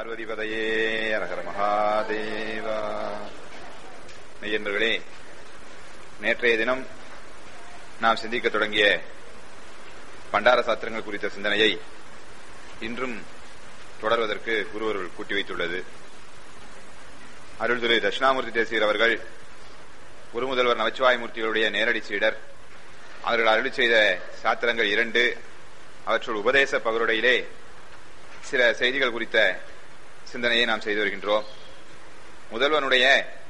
பார்வதிபதையே அரகர மகாதேவா மெய்யன்பர்களே நேற்றைய தினம் நாம் சிந்திக்க தொடங்கிய பண்டார சாஸ்திரங்கள் குறித்த சிந்தனையை இன்றும் தொடர்வதற்கு குருவர்கள் கூட்டி வைத்துள்ளது அருள் திரு தட்சிணாமூர்த்தி தேசியர் அவர்கள் ஒரு முதல்வர் நமச்சிவாயமூர்த்திகளுடைய நேரடி சீடர் அவர்கள் அருளி செய்த சாத்திரங்கள் இரண்டு அவற்றுள் உபதேச பகருடையிலே சில செய்திகள் குறித்த சிந்தனையை நாம் செய்து வருகின்றோம் முதல்வனுடைய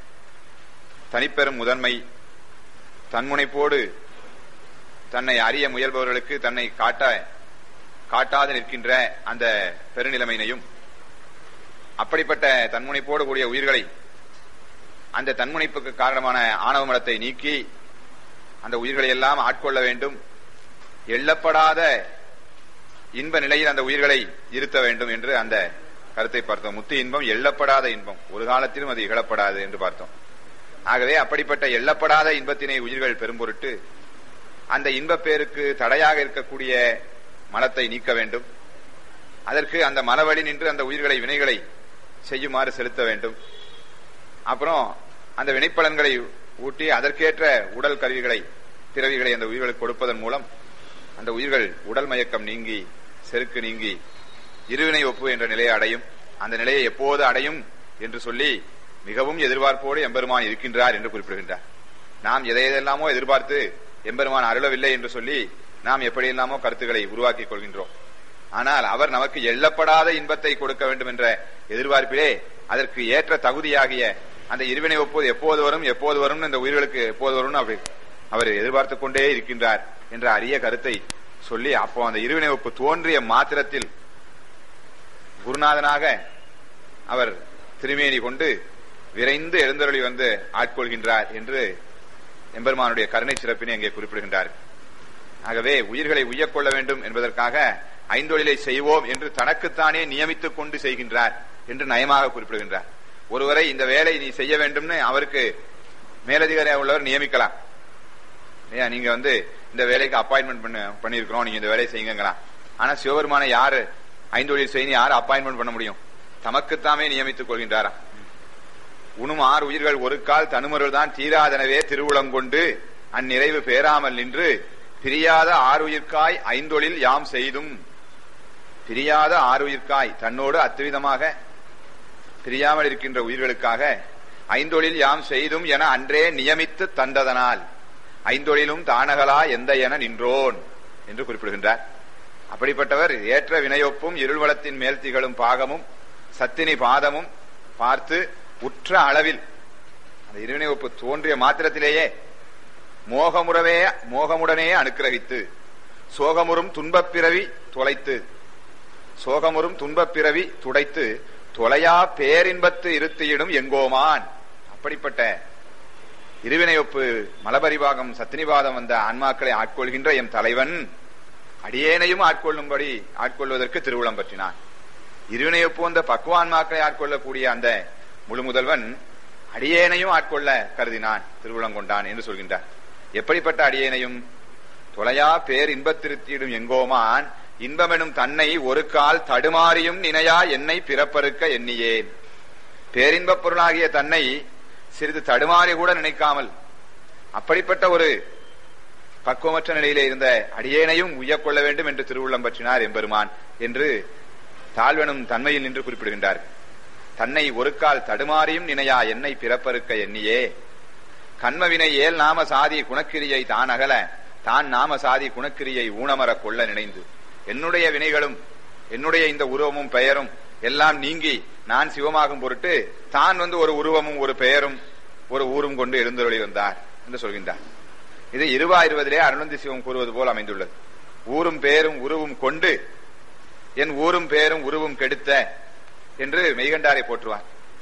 தனிப்பெரும் முதன்மை தன்முனைப்போடு தன்னை அறிய முயல்பவர்களுக்கு தன்னை காட்ட காட்டாது நிற்கின்ற அந்த பெருநிலைமையினையும் அப்படிப்பட்ட தன்முனைப்போடு கூடிய உயிர்களை அந்த தன்முனைப்புக்கு காரணமான ஆணவ மலத்தை நீக்கி அந்த உயிர்களை எல்லாம் ஆட்கொள்ள வேண்டும் எள்ளப்படாத இன்ப நிலையில் அந்த உயிர்களை இருத்த வேண்டும் என்று அந்த கருத்தை பார்த்தோம் முத்து இன்பம் எள்ளப்படாத இன்பம் ஒரு காலத்திலும் அது இகழப்படாது என்று பார்த்தோம் ஆகவே அப்படிப்பட்ட எள்ளப்படாத இன்பத்தினை உயிர்கள் பெரும் பொருட்டு அந்த இன்ப பேருக்கு தடையாக இருக்கக்கூடிய மலத்தை நீக்க வேண்டும் அதற்கு அந்த மலவழி நின்று அந்த உயிர்களை வினைகளை செய்யுமாறு செலுத்த வேண்டும் அப்புறம் அந்த வினைப்பலன்களை ஊட்டி அதற்கேற்ற உடல் கருவிகளை பிறவிகளை அந்த உயிர்களுக்கு கொடுப்பதன் மூலம் அந்த உயிர்கள் உடல் மயக்கம் நீங்கி செருக்கு நீங்கி இருவினை ஒப்பு என்ற நிலையை அடையும் அந்த நிலையை எப்போது அடையும் என்று சொல்லி மிகவும் எதிர்பார்ப்போடு எம்பெருமான் இருக்கின்றார் என்று குறிப்பிடுகின்றார் நாம் எதை எதெல்லாமோ எதிர்பார்த்து எம்பெருமான் அருளவில்லை என்று சொல்லி நாம் எப்படியெல்லாமோ கருத்துக்களை உருவாக்கிக் கொள்கின்றோம் ஆனால் அவர் நமக்கு எள்ளப்படாத இன்பத்தை கொடுக்க வேண்டும் என்ற எதிர்பார்ப்பிலே அதற்கு ஏற்ற தகுதியாகிய அந்த இருவினை ஒப்போது எப்போது வரும் எப்போது வரும் இந்த உயிர்களுக்கு எப்போது வரும் அப்படி அவர் எதிர்பார்த்து கொண்டே இருக்கின்றார் என்ற அரிய கருத்தை சொல்லி அப்போ அந்த இருவினை ஒப்பு தோன்றிய மாத்திரத்தில் குருநாதனாக அவர் திருமேனி கொண்டு விரைந்து எழுந்தருளி வந்து ஆட்கொள்கின்றார் என்று எம்பெருமானுடைய கருணை சிறப்பினை அங்கே குறிப்பிடுகின்றார் ஆகவே உயிர்களை உய்யக்கொள்ள வேண்டும் என்பதற்காக ஐந்தொழிலை செய்வோம் என்று தனக்குத்தானே நியமித்துக் கொண்டு செய்கின்றார் என்று நயமாக குறிப்பிடுகின்றார் ஒருவரை இந்த வேலை நீ செய்ய வேண்டும்னு அவருக்கு மேலதிகாரியாக உள்ளவர் நியமிக்கலாம் ஏன் நீங்க வந்து இந்த வேலைக்கு அப்பாயின்மெண்ட் பண்ண பண்ணிருக்கிறோம் நீங்க இந்த வேலையை செய்யுங்கலாம் ஆனா சிவபெருமான யாரு ஐந்தொழில் செய்ய யாரு அப்பாயின்மெண்ட் பண்ண முடியும் தமக்குத்தாமே நியமித்துக் கொள்கின்றாரா உணும் ஆறு உயிர்கள் ஒரு கால் தனுமருள் தான் தீராதனவே திருவுளம் கொண்டு அந்நிறைவு பேராமல் நின்று பிரியாத ஆறுயிர்க்காய் ஐந்தொழில் யாம் செய்தும் பிரியாத ஆறுயிர்க்காய் தன்னோடு அத்துவிதமாக பிரியாமல் இருக்கின்ற உயிர்களுக்காக ஐந்தொழில் யாம் செய்தும் என அன்றே நியமித்து தந்ததனால் ஐந்தொழிலும் தானகலா எந்த என நின்றோன் என்று குறிப்பிடுகின்றார் அப்படிப்பட்டவர் ஏற்ற வினையொப்பும் இருள்வளத்தின் மேல் திகழும் பாகமும் சத்தினி பாதமும் பார்த்து உற்ற அளவில் அந்த இருவினை ஒப்பு தோன்றிய மாத்திரத்திலேயே மோகமுடவே மோகமுடனே அனுக்கிரகித்து சோகமுறும் துன்பப் பிறவி தொலைத்து சோகமுறும் துன்பப் பிறவி துடைத்து தொலையா பேரின்பத்து இருத்தியிடும் எங்கோமான் அப்படிப்பட்ட இருவினையொப்பு மலபரிபாகம் சத்தினிவாதம் வந்த ஆன்மாக்களை ஆட்கொள்கின்ற எம் தலைவன் அடியேனையும் ஆட்கொள்ளும்படி ஆட்கொள்வதற்கு திருவுளம் பற்றினான் இருவினையொப்பு வந்த பக்குவான்மாக்களை ஆட்கொள்ளக்கூடிய அந்த முழு முதல்வன் அடியேனையும் ஆட்கொள்ள கருதினான் திருவுளம் கொண்டான் என்று சொல்கின்றார் எப்படிப்பட்ட அடியேனையும் தொலையா பேர் இன்பத்திருத்தியிடும் எங்கோமான் இன்பமெனும் தன்னை ஒரு கால் தடுமாறியும் நினையா என்னை பிறப்பறுக்க எண்ணியேன் பேரின்பப் பொருளாகிய தன்னை சிறிது தடுமாறி கூட நினைக்காமல் அப்படிப்பட்ட ஒரு பக்குவமற்ற நிலையிலே இருந்த அடியேனையும் உய்யக்கொள்ள வேண்டும் என்று திருவுள்ளம் பற்றினார் எம்பெருமான் என்று தாழ்வெனும் தன்மையில் நின்று குறிப்பிடுகின்றார் தன்னை ஒரு கால் தடுமாறியும் நினையா என்னை பிறப்பறுக்க எண்ணியே கண்மவினை ஏல் நாம சாதி குணக்கிரியை தான் அகல தான் நாம சாதி குணக்கிரியை ஊனமர கொள்ள நினைந்து என்னுடைய வினைகளும் என்னுடைய இந்த உருவமும் பெயரும் எல்லாம் நீங்கி நான் சிவமாகும் பொருட்டு தான் வந்து ஒரு உருவமும் ஒரு பெயரும் ஒரு ஊரும் கொண்டு எழுந்தருளி வந்தார் என்று சொல்கின்றார் இது இருவா இருவதிலே அருணந்தி சிவம் கூறுவது போல் அமைந்துள்ளது ஊரும் பேரும் உருவும் கொண்டு என் ஊரும் பேரும் உருவும் கெடுத்த என்று மெய்கண்டாரை போற்றுவார்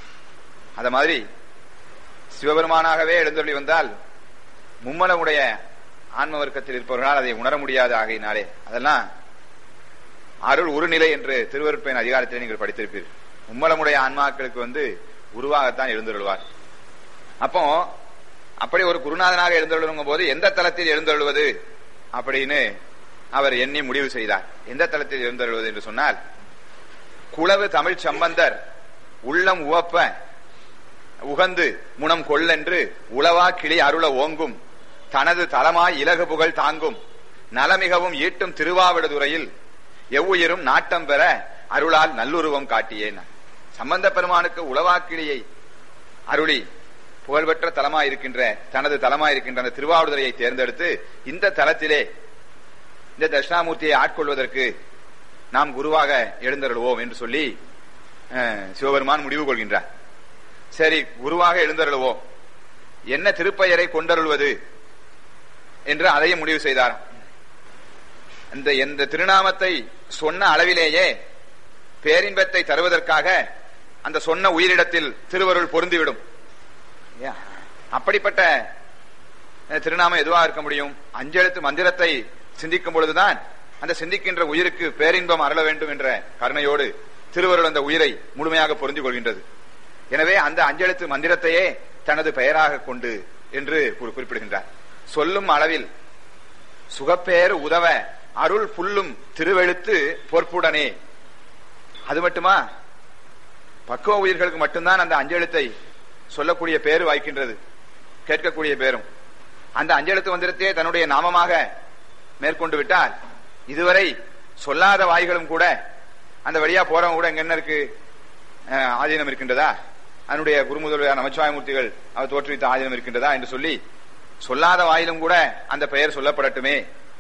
அத மாதிரி சிவபெருமானாகவே எழுந்தருளி வந்தால் மும்மலமுடைய ஆன்ம வர்க்கத்தில் இருப்பவர்களால் அதை உணர முடியாத ஆகையினாலே அதெல்லாம் அருள் உருநிலை என்று திருவருட்பயன் அதிகாரத்தில் நீங்கள் படித்திருப்பீர்கள் மும்மலமுடைய ஆன்மாக்களுக்கு வந்து உருவாகத்தான் எழுந்தருள்வார் அப்போ அப்படி ஒரு குருநாதனாக எழுந்தருளும் போது எந்த தளத்தில் எழுந்தருள்வது அப்படின்னு அவர் எண்ணி முடிவு செய்தார் எந்த தளத்தில் எழுந்தருள்வது என்று சொன்னால் குளவு தமிழ் சம்பந்தர் உள்ளம் உவப்ப உகந்து முனம் கொள்ளென்று உளவா கிளி அருள ஓங்கும் தனது தலமாய் இலகு புகழ் தாங்கும் நலமிகவும் ஈட்டும் திருவாவிடுதுறையில் எவ்வுயிரும் நாட்டம் பெற அருளால் நல்லுருவம் காட்டியேன் சம்பந்த பெருமானுக்கு உளவாக்கிளியை அருளி புகழ்பெற்ற தலமாயிருக்கின்ற தனது தலமாயிருக்கின்ற அந்த திருவாவடுதுறையை தேர்ந்தெடுத்து இந்த தலத்திலே இந்த தட்சிணாமூர்த்தியை ஆட்கொள்வதற்கு நாம் குருவாக எழுந்தருள்வோம் என்று சொல்லி அஹ், சிவபெருமான் முடிவு கொள்கின்றார் சரி குருவாக எழுந்தருள்வோம் என்ன திருப்பெயரை கொண்டருள்வது என்று அதையும் முடிவு செய்தார் இந்த எந்த திருநாமத்தை சொன்ன அளவிலேயே பேரின்பத்தை தருவதற்காக அந்த சொன்ன உயிரிடத்தில் திருவருள் பொருந்திவிடும் இல்லையா? அப்படிப்பட்ட அஹ், திருநாமம் எதுவா இருக்க முடியும் அஞ்செழுத்து மந்திரத்தை சிந்திக்கும் பொழுதுதான் அந்த சிந்திக்கின்ற உயிருக்கு பேரின்பம் அருள வேண்டும் என்ற கருணையோடு திருவருள் அந்த உயிரை முழுமையாக பொருந்திக் கொள்கின்றது எனவே அந்த அஞ்செழுத்து மந்திரத்தையே தனது பெயராக கொண்டு என்று குறி- குறிப்பிடுகின்றார் சொல்லும் அளவில் சுகப்பேறு உதவ அருள் புல்லும் திருவெழுத்து பொற்புடனே அது மட்டுமா பக்குவ உயிர்களுக்கு மட்டும்தான் அந்த அஞ்செழுத்தை சொல்லக்கூடிய பேரு வாய்க்கின்றது கேட்கக்கூடிய பேரும் அந்த அஞ்செழுத்து மந்திரத்தையே தன்னுடைய நாமமாக மேற்கொண்டு விட்டால் இதுவரை சொல்லாத வாய்களும் கூட அந்த வழியா போறவங்க கூட எங்க என்ன இருக்கு அஹ், ஆதீனம் இருக்கின்றதா அதனுடைய குருமுதல்வர் நமச்சிவாயமூர்த்திகள் அவர் தோற்றுவித்த ஆதீனம் இருக்கின்றதா என்று சொல்லி சொல்லாத வாயிலும் கூட அந்த பெயர் சொல்லப்படட்டுமே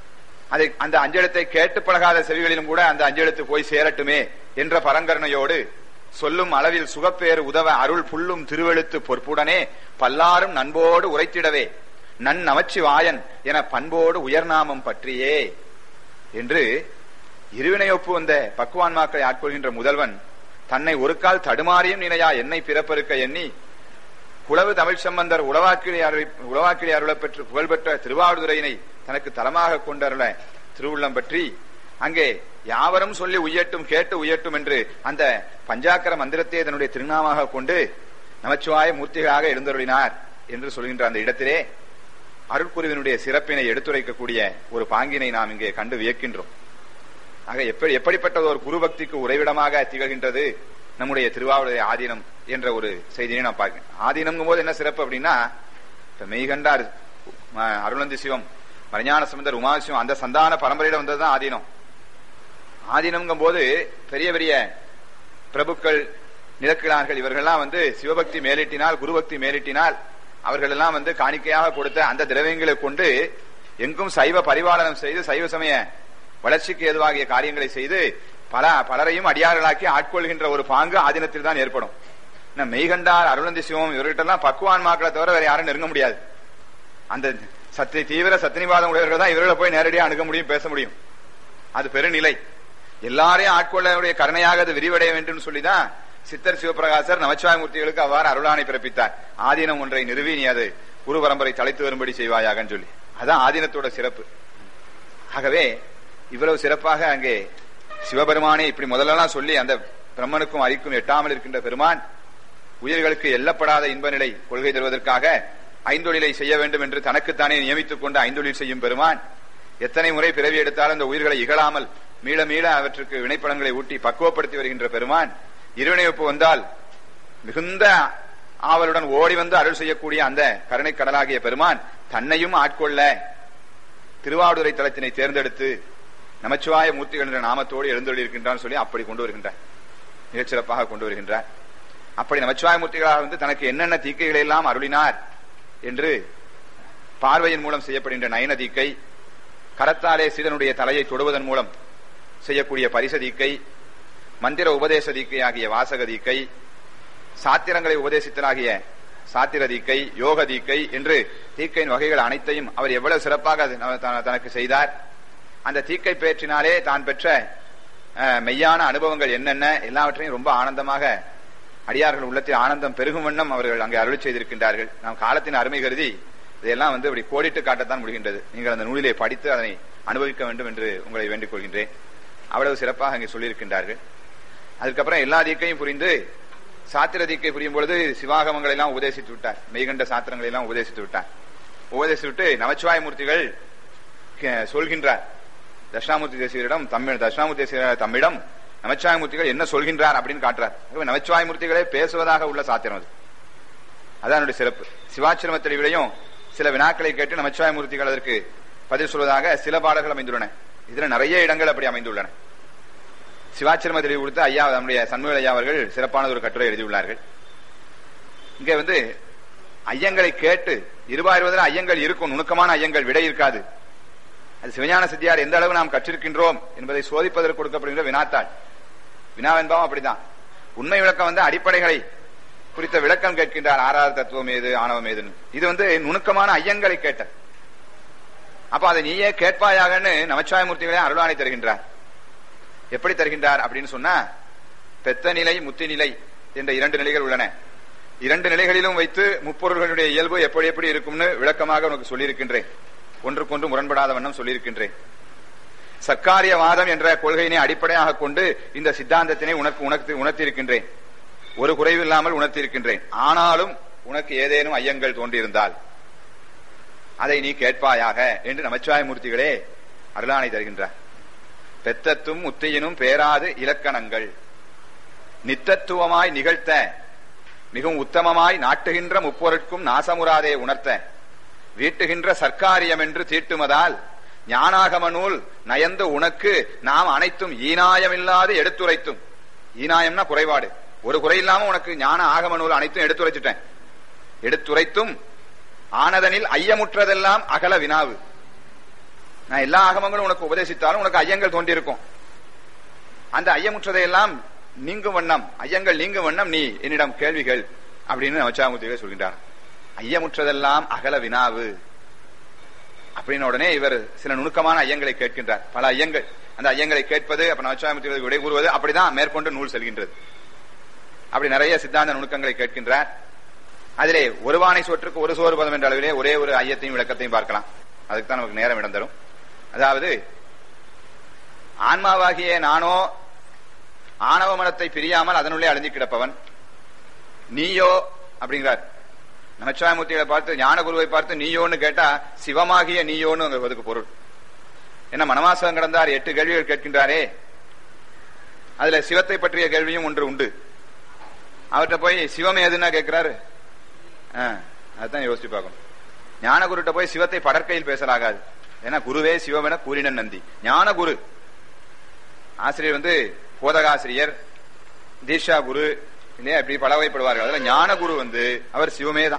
அதை அந்த அஞ்செழுத்தை கேட்டு பழகாத செவிகளிலும் கூட அந்த அஞ்செழுத்து போய் சேரட்டுமே என்ற பரங்கருணையோடு சொல்லும் அளவில் சுகப்பேறு உதவ அருள் புல்லும் திருவெழுத்து பொற்புடனே பல்லாரும் நண்போடு உரைத்திடவே நன் நமச்சிவாயன் என பண்போடு உயர்நாமம் பற்றியே என்று இருவினையொப்பு வந்த பக்குவான்மாக்களை ஆட்கொள்கின்ற முதல்வன் தன்னை ஒரு கால் தடுமாறியும் நினையா என்னை பிறப்பறுக்க எண்ணி குளவு தமிழ் சம்பந்தர் உளவாக்கிழி அருளி உளவாக்கிழி அருளப் பெற்று புகழ்பெற்ற திருவாவூதுரையினை தனக்கு தலமாக கொண்டருள திருவுள்ளம் பற்றி அங்கே யாவரும் சொல்லி உயட்டும் கேட்டு உயட்டும் என்று அந்த பஞ்சாக்கர மந்திரத்தை தன்னுடைய திருநாமாக கொண்டு நமச்சிவாய மூர்த்திகளாக எழுந்தருளினார் என்று சொல்கின்ற அந்த இடத்திலே அருட்குருவினுடைய சிறப்பினை எடுத்துரைக்கக்கூடிய ஒரு பாங்கினை நாம் இங்கே கண்டு வியக்கின்றோம் ஆக எப்படி எப்படிப்பட்ட ஒரு குரு பக்திக்கு உறைவிடமாக திகழ்கின்றது நம்முடைய திருவாவூர் ஆதீனம் என்ற ஒரு செய்தியை நாம் பார்க்கிறோம் ஆதீனம்ங்கும் போது என்ன சிறப்பு அப்படின்னா இப்ப மெய்கண்டார் அஹ், அருளந்தி சிவம் மறைஞான சம்பந்தர் உமாசிவம் அந்த சந்தான பரம்பரையில வந்ததுதான் ஆதீனம் ஆதீனம்ங்கும் போது பெரிய பெரிய பிரபுக்கள் நிலக்கிழார்கள் இவர்கள்லாம் வந்து சிவபக்தி மேலிட்டினால் குருபக்தி மேலிட்டினால் அவர்கள் எல்லாம் வந்து காணிக்கையாக கொடுத்த அந்த திரவியங்களை கொண்டு எங்கும் சைவ பரிபாலனம் செய்து சைவ சமய வளர்ச்சிக்கு ஏதுவாகிய காரியங்களை செய்து பல பலரையும் அடியார்களாக்கி ஆட்கொள்கின்ற ஒரு பாங்கு ஆதீனத்தில் தான் ஏற்படும் என்ன மெய்கண்டார் அருளந்தி சிவம் இவர்கிட்ட எல்லாம் பக்குவான் மாக்களை தவிர வேற யாரும் நெருங்க முடியாது அந்த சத்திய தீவிர சத்தினிவாதம் உடையவர்கள் தான் இவர்களை போய் நேரடியாக அணுக முடியும் பேச முடியும் அது பெருநிலை எல்லாரையும் ஆட்கொள்ளக்கூடிய கருணையாக அது விரிவடைய வேண்டும் சொல்லிதான் சித்தர் சிவபிரகாசர் நமச்சிவாயமூர்த்திகளுக்கு அவ்வாறு அருளானை பிறப்பித்தார் ஆதீனம் ஒன்றை நிறுவி நீ அது குரு பரம்பரை தலைத்து வரும்படி செய்வாயாகன்னு சொல்லி அதான் ஆதீனத்தோட சிறப்பு ஆகவே இவ்வளவு சிறப்பாக அங்கே சிவபெருமானே இப்படி முதல்லலாம் சொல்லி அந்த பிரம்மனுக்கும் அரிக்கும் எட்டாமல் இருக்கின்ற பெருமான் உயிர்களுக்கு எல்லப்படாத இன்ப நிலை கொள்கை தருவதற்காக ஐந்தொழிலை செய்ய வேண்டும் என்று தனக்குத்தானே நியமித்துக் கொண்டு ஐந்தொழில் செய்யும் பெருமான் எத்தனை முறை பிறவி எடுத்தாலும் அந்த உயிர்களை இகழாமல் மீள மீள அவற்றுக்கு வினைப்படங்களை ஊட்டி பக்குவப்படுத்தி வருகின்ற பெருமான் இருவினையொப்பு வந்தால் மிகுந்த ஆவலுடன் ஓடி வந்து அருள் செய்யக்கூடிய அந்த கருணை கடலாகிய பெருமான் தன்னையும் ஆட்கொள்ள திருவாவூரை தலத்தினை தேர்ந்தெடுத்து நமச்சிவாய மூர்த்திகள் என்ற நாமத்தோடு எழுந்தொழிருக்கின்றான் சொல்லி அப்படி கொண்டு வருகின்றார் மிகச்சிறப்பாக கொண்டு வருகின்றார் அப்படி நமச்சிவாய மூர்த்திகளாக வந்து தனக்கு என்னென்ன தீக்கைகளை எல்லாம் அருளினார் என்று பார்வையின் மூலம் செய்யப்படுகின்ற நயன தீக்கை கரத்தாலே சீதனுடைய தலையை தொடுவதன் மூலம் செய்யக்கூடிய பரிச தீக்கை மந்திர உபதேச தீக்கை ஆகிய வாசக தீக்கை சாத்திரங்களை உபதேசித்தலாகிய சாத்திர தீக்கை யோக தீக்கை என்று தீக்கையின் வகைகள் அனைத்தையும் அவர் எவ்வளவு சிறப்பாக அது ந- த- தனக்கு செய்தார் அந்த தீக்கை பேற்றினாலே தான் பெற்ற அஹ், மெய்யான அனுபவங்கள் என்னென்ன எல்லாவற்றையும் ரொம்ப ஆனந்தமாக அடியார்கள் உள்ளத்தில் ஆனந்தம் பெருகும் வண்ணம் அவர்கள் அங்கே அருளி செய்திருக்கின்றார்கள் நாம் காலத்தின் அருமை கருதி இதையெல்லாம் வந்து இப்படி கோடிட்டு காட்டத்தான் முடிகின்றது நீங்கள் அந்த நூலிலே படித்து அதனை அனுபவிக்க வேண்டும் என்று உங்களை வேண்டிக் கொள்கின்றேன் அவ்வளவு சிறப்பாக அங்கே சொல்லியிருக்கின்றார்கள் அதுக்கப்புறம் எல்லா தீக்கையும் புரிந்து சாத்திர தீக்கை புரியும் பொழுது சிவாகமங்களை எல்லாம் உபதேசித்து விட்டார் மெய்கண்ட சாத்திரங்களை எல்லாம் உபதேசித்து விட்டார் உபதேசித்து விட்டு நமச்சிவாய மூர்த்திகள் க- சொல்கின்றார் தட்சிணாமூர்த்தி தேசியரிடம் தமிழ் தட்சிணாமூர்த்தி தேசியர் தம்மிடம் நமச்சிவாயமூர்த்திகள் என்ன சொல்கின்றார் அப்படின்னு காட்டுறார் ஆகவே நமச்சிவாயமூர்த்திகளே பேசுவதாக உள்ள சாத்திரம் அது அதான் என்னுடைய சிறப்பு சிவாச்சிரமத்தில் விடையும் சில வினாக்களை கேட்டு நமச்சிவாயமூர்த்திகள் அதற்கு பதில் சொல்வதாக சில பாடல்கள் அமைந்துள்ளன இதுல நிறைய இடங்கள் அப்படி அமைந்துள்ளன சிவாச்சிரம தெளிவு கொடுத்து ஐயா நம்முடைய சண்முக ஐயா அவர்கள் சிறப்பான ஒரு கட்டுரை எழுதியுள்ளார்கள் இங்க வந்து ஐயங்களை கேட்டு இருபாயிருவதில் ஐயங்கள் இருக்கும் நுணுக்கமான ஐயங்கள் விடை இருக்காது அது சிவஞான சித்தியார் எந்த அளவு நாம் கற்றிருக்கின்றோம் என்பதை சோதிப்பதற்கு கொடுக்கப்படுகிற வினாத்தாள் வினாவென்பாவும் அப்படிதான் உண்மை விளக்கம் வந்து அடிப்படைகளை குறித்த விளக்கம் கேட்கின்றார் ஆறாவது தத்துவம் ஏது ஆணவம் ஏதுன்னு இது வந்து நுணுக்கமான ஐயங்களை கேட்ட அப்ப அதை நீயே கேட்பாயாகன்னு நமச்சிவாயமூர்த்திகளே அருளானை தருகின்றார் எப்படி தருகின்றார் அப்படின்னு சொன்னா பெத்த நிலை முத்தி நிலை என்ற இரண்டு நிலைகள் உள்ளன இரண்டு நிலைகளிலும் வைத்து முப்பொருள்களுடைய இயல்பு எப்படி எப்படி இருக்கும்னு விளக்கமாக உனக்கு சொல்லியிருக்கின்றேன் ஒன்றுக்கொன்று முரண்படாத வண்ணம் சொல்லியிருக்கின்றேன் சர்க்காரியவாதம் என்ற கொள்கையினை அடிப்படையாக கொண்டு இந்த சித்தாந்தத்தினை உனக்கு உனக்கு உணர்த்தியிருக்கின்றேன் ஒரு குறைவு இல்லாமல் உணர்த்தியிருக்கின்றேன் ஆனாலும் உனக்கு ஏதேனும் ஐயங்கள் தோன்றியிருந்தால் அதை நீ கேட்பாயாக என்று நமச்சிவாயமூர்த்திகளே அருளானை தருகின்றார் பெத்தத்தும் முத்தியினும் பேராது இலக்கணங்கள் நித்தத்துவமாய் நிகழ்த்த மிகவும் உத்தமமாய் நாட்டுகின்ற முப்பொருட்கும் நாசமுறாதே உணர்த்த வீட்டுகின்ற சர்க்காரியம் என்று தீட்டுமதால் ஞானாகம நூல் நயந்து உனக்கு நாம் அனைத்தும் ஈனாயமில்லாது எடுத்துரைத்தும் ஈனாயம்னா குறைபாடு ஒரு குறை இல்லாம உனக்கு ஞான ஆகம நூல் அனைத்தும் எடுத்துரைச்சிட்டேன் எடுத்துரைத்தும் ஆனதனில் ஐயமுற்றதெல்லாம் அகல வினாவு நான் எல்லா ஆகமங்களும் உனக்கு உபதேசித்தாலும் உனக்கு ஐயங்கள் தோன்றியிருக்கும் அந்த ஐயமுற்றதையெல்லாம் நீங்கும் வண்ணம் ஐயங்கள் நீங்கும் வண்ணம் நீ என்னிடம் கேள்விகள் அப்படின்னு நவச்சாமுத்திகள் சொல்கின்றார் ஐயமுற்றதெல்லாம் அகல வினாவு அப்படின்னு உடனே இவர் சில நுணுக்கமான ஐயங்களை கேட்கின்றார் பல ஐயங்கள் அந்த ஐயங்களை கேட்பது அப்ப நவச்சாமுத்திகளுக்கு விடை கூறுவது அப்படிதான் மேற்கொண்டு நூல் செல்கின்றது அப்படி நிறைய சித்தாந்த நுணுக்கங்களை கேட்கின்றார் அதிலே ஒருவானை சோற்றுக்கு ஒரு சோறு பதம் என்ற அளவிலே ஒரே ஒரு ஐயத்தையும் விளக்கத்தையும் பார்க்கலாம் அதுக்கு தான் நமக்கு நேரம் இடம் தரும் அதாவது ஆன்மாவாகிய நானோ ஆணவ மனத்தை பிரியாமல் அதனுள்ளே அழிஞ்சு கிடப்பவன் நீயோ அப்படிங்கிறார் நமச்சிவாயமூர்த்திகளை பார்த்து ஞான குருவை பார்த்து நீயோன்னு கேட்டா சிவமாகிய நீயோன்னு அதுக்கு பொருள் என்ன மனமாசம் கடந்தார் எட்டு கேள்விகள் கேட்கின்றாரே அதுல சிவத்தை பற்றிய கேள்வியும் ஒன்று உண்டு அவர்கிட்ட போய் சிவம் எதுன்னா கேட்கிறாரு அதுதான் யோசிச்சு பார்க்கணும் ஞான குருட்ட போய் சிவத்தை படற்கையில் பேசலாகாது ஏன்னா குருவே சிவம் என கூறினன் நந்தி ஞான குரு ஆசிரியர் வந்து போதகாசிரியர் தீஷா குரு இல்லையா இப்படி பலவைப்படுவார்கள் அதுல ஞான குரு வந்து அவர் சிவமே தான்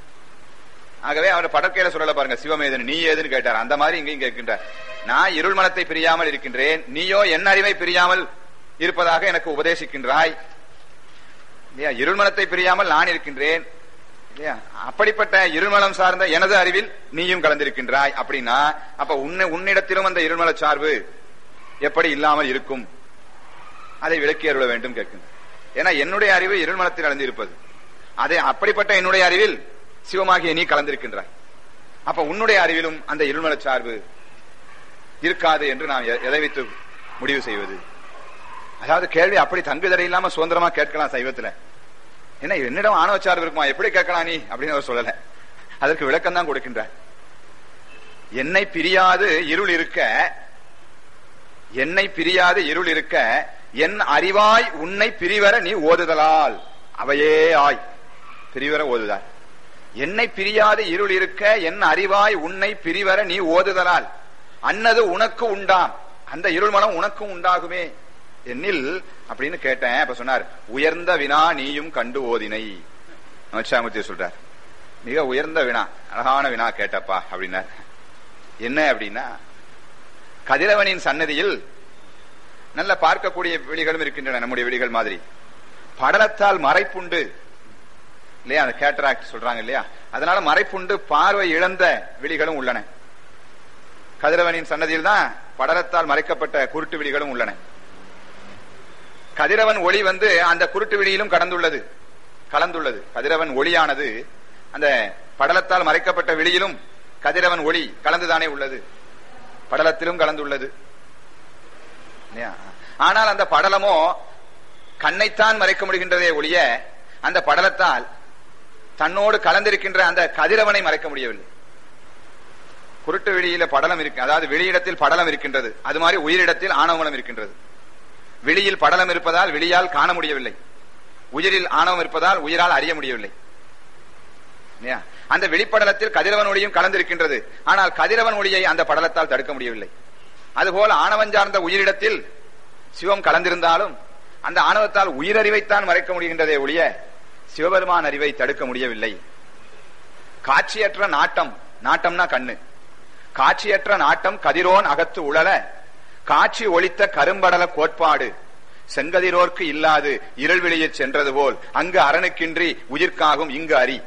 ஆகவே அவர் படற்கையில சொல்லல பாருங்க சிவமேதன் நீ ஏதுன்னு கேட்டார் அந்த மாதிரி இங்கேயும் கேட்கின்றார் நான் இருள் மனத்தை பிரியாமல் இருக்கின்றேன் நீயோ என் அறிவை பிரியாமல் இருப்பதாக எனக்கு உபதேசிக்கின்றாய் இல்லையா இருள்மலத்தை பிரியாமல் நான் இருக்கின்றேன் இல்லையா அப்படிப்பட்ட இருள்மலம் சார்ந்த எனது அறிவில் நீயும் கலந்திருக்கின்றாய் அப்படின்னா அப்ப உன்னை உன்னிடத்திலும் அந்த இருள்மல சார்பு எப்படி இல்லாமல் இருக்கும் அதை விளக்கி அருள வேண்டும் கேட்கின்றேன் ஏன்னா என்னுடைய அறிவு இருள்மலத்தில் அடைந்திருப்பது அதை அப்படிப்பட்ட என்னுடைய அறிவில் சிவமாகிய நீ கலந்திருக்கின்றாய் அப்ப உன்னுடைய அறிவிலும் அந்த இருள்மல சார்பு இருக்காது என்று நாம் எதை வைத்து முடிவு செய்வது அதாவது கேள்வி அப்படி தங்குதடை இல்லாம சுதந்திரமா கேட்கலாம் சைவத்துல என்ன என்னிடம் ஆணவச்சார்பு இருக்குமா எப்படி கேட்கலாம் நீ அப்படின்னு அவர் சொல்லல அதற்கு விளக்கம் தான் கொடுக்கின்றார் என்னை பிரியாது இருள் இருக்க என்னை பிரியாது இருள் இருக்க என் அறிவாய் உன்னை பிரிவர நீ ஓதுதலால் அவையே ஆய் பிரிவர ஓதுதால் என்னை பிரியாது இருள் இருக்க என் அறிவாய் உன்னை பிரிவர நீ ஓதுதலால் அன்னது உனக்கு உண்டாம் அந்த இருள் மனம் உனக்கும் உண்டாகுமே என்னில் அப்படின்னு கேட்டேன் அப்ப சொன்னார் உயர்ந்த வினா நீயும் கண்டு ஓதினை நமச்சாமூர்த்தி சொல்றார் மிக உயர்ந்த வினா அழகான வினா கேட்டப்பா அப்படின்னார் என்ன அப்படின்னா கதிரவனின் சன்னதியில் நல்ல பார்க்கக்கூடிய விழிகளும் இருக்கின்றன நம்முடைய விழிகள் மாதிரி படலத்தால் மறைப்புண்டு இல்லையா அந்த கேட்டராக்ட் சொல்றாங்க இல்லையா அதனால மறைப்புண்டு பார்வை இழந்த விழிகளும் உள்ளன கதிரவனின் சன்னதியில் தான் படலத்தால் மறைக்கப்பட்ட குருட்டு விழிகளும் உள்ளன கதிரவன் ஒளி வந்து அந்த குருட்டு விழியிலும் கடந்துள்ளது கலந்துள்ளது கதிரவன் ஒளியானது அந்த படலத்தால் மறைக்கப்பட்ட விழியிலும் கதிரவன் ஒளி கலந்துதானே உள்ளது படலத்திலும் கலந்துள்ளது ஆனால் அந்த படலமோ கண்ணைத்தான் மறைக்க முடிகின்றதே ஒழிய அந்த படலத்தால் தன்னோடு கலந்திருக்கின்ற அந்த கதிரவனை மறைக்க முடியவில்லை குருட்டு வெளியில படலம் இருக்கு அதாவது வெளியிடத்தில் படலம் இருக்கின்றது அது மாதிரி உயிரிடத்தில் ஆணவமலம் இருக்கின்றது வெளியில் படலம் இருப்பதால் வெளியால் காண முடியவில்லை உயிரில் ஆணவம் இருப்பதால் உயிரால் அறிய முடியவில்லை இல்லையா? அந்த வெளிப்படலத்தில் கதிரவன் ஒளியும் கலந்திருக்கின்றது ஆனால் கதிரவன் ஒளியை அந்த படலத்தால் தடுக்க முடியவில்லை அதுபோல ஆணவம் சார்ந்த உயிரிடத்தில் சிவம் கலந்திருந்தாலும் அந்த ஆணவத்தால் உயிரறிவைத்தான் மறைக்க முடிகின்றதே ஒழிய சிவபெருமான் அறிவை தடுக்க முடியவில்லை காட்சியற்ற நாட்டம் நாட்டம்னா கண்ணு காட்சியற்ற நாட்டம் கதிரோன் அகத்து உழல காட்சி ஒளித்த கரும்படல கோட்பாடு செங்கதிரோர்க்கு இல்லாது இருள் வெளியில் சென்றது போல் அங்கு அரணுக்கின்றி உயிர்க்காகும் இங்கு அறி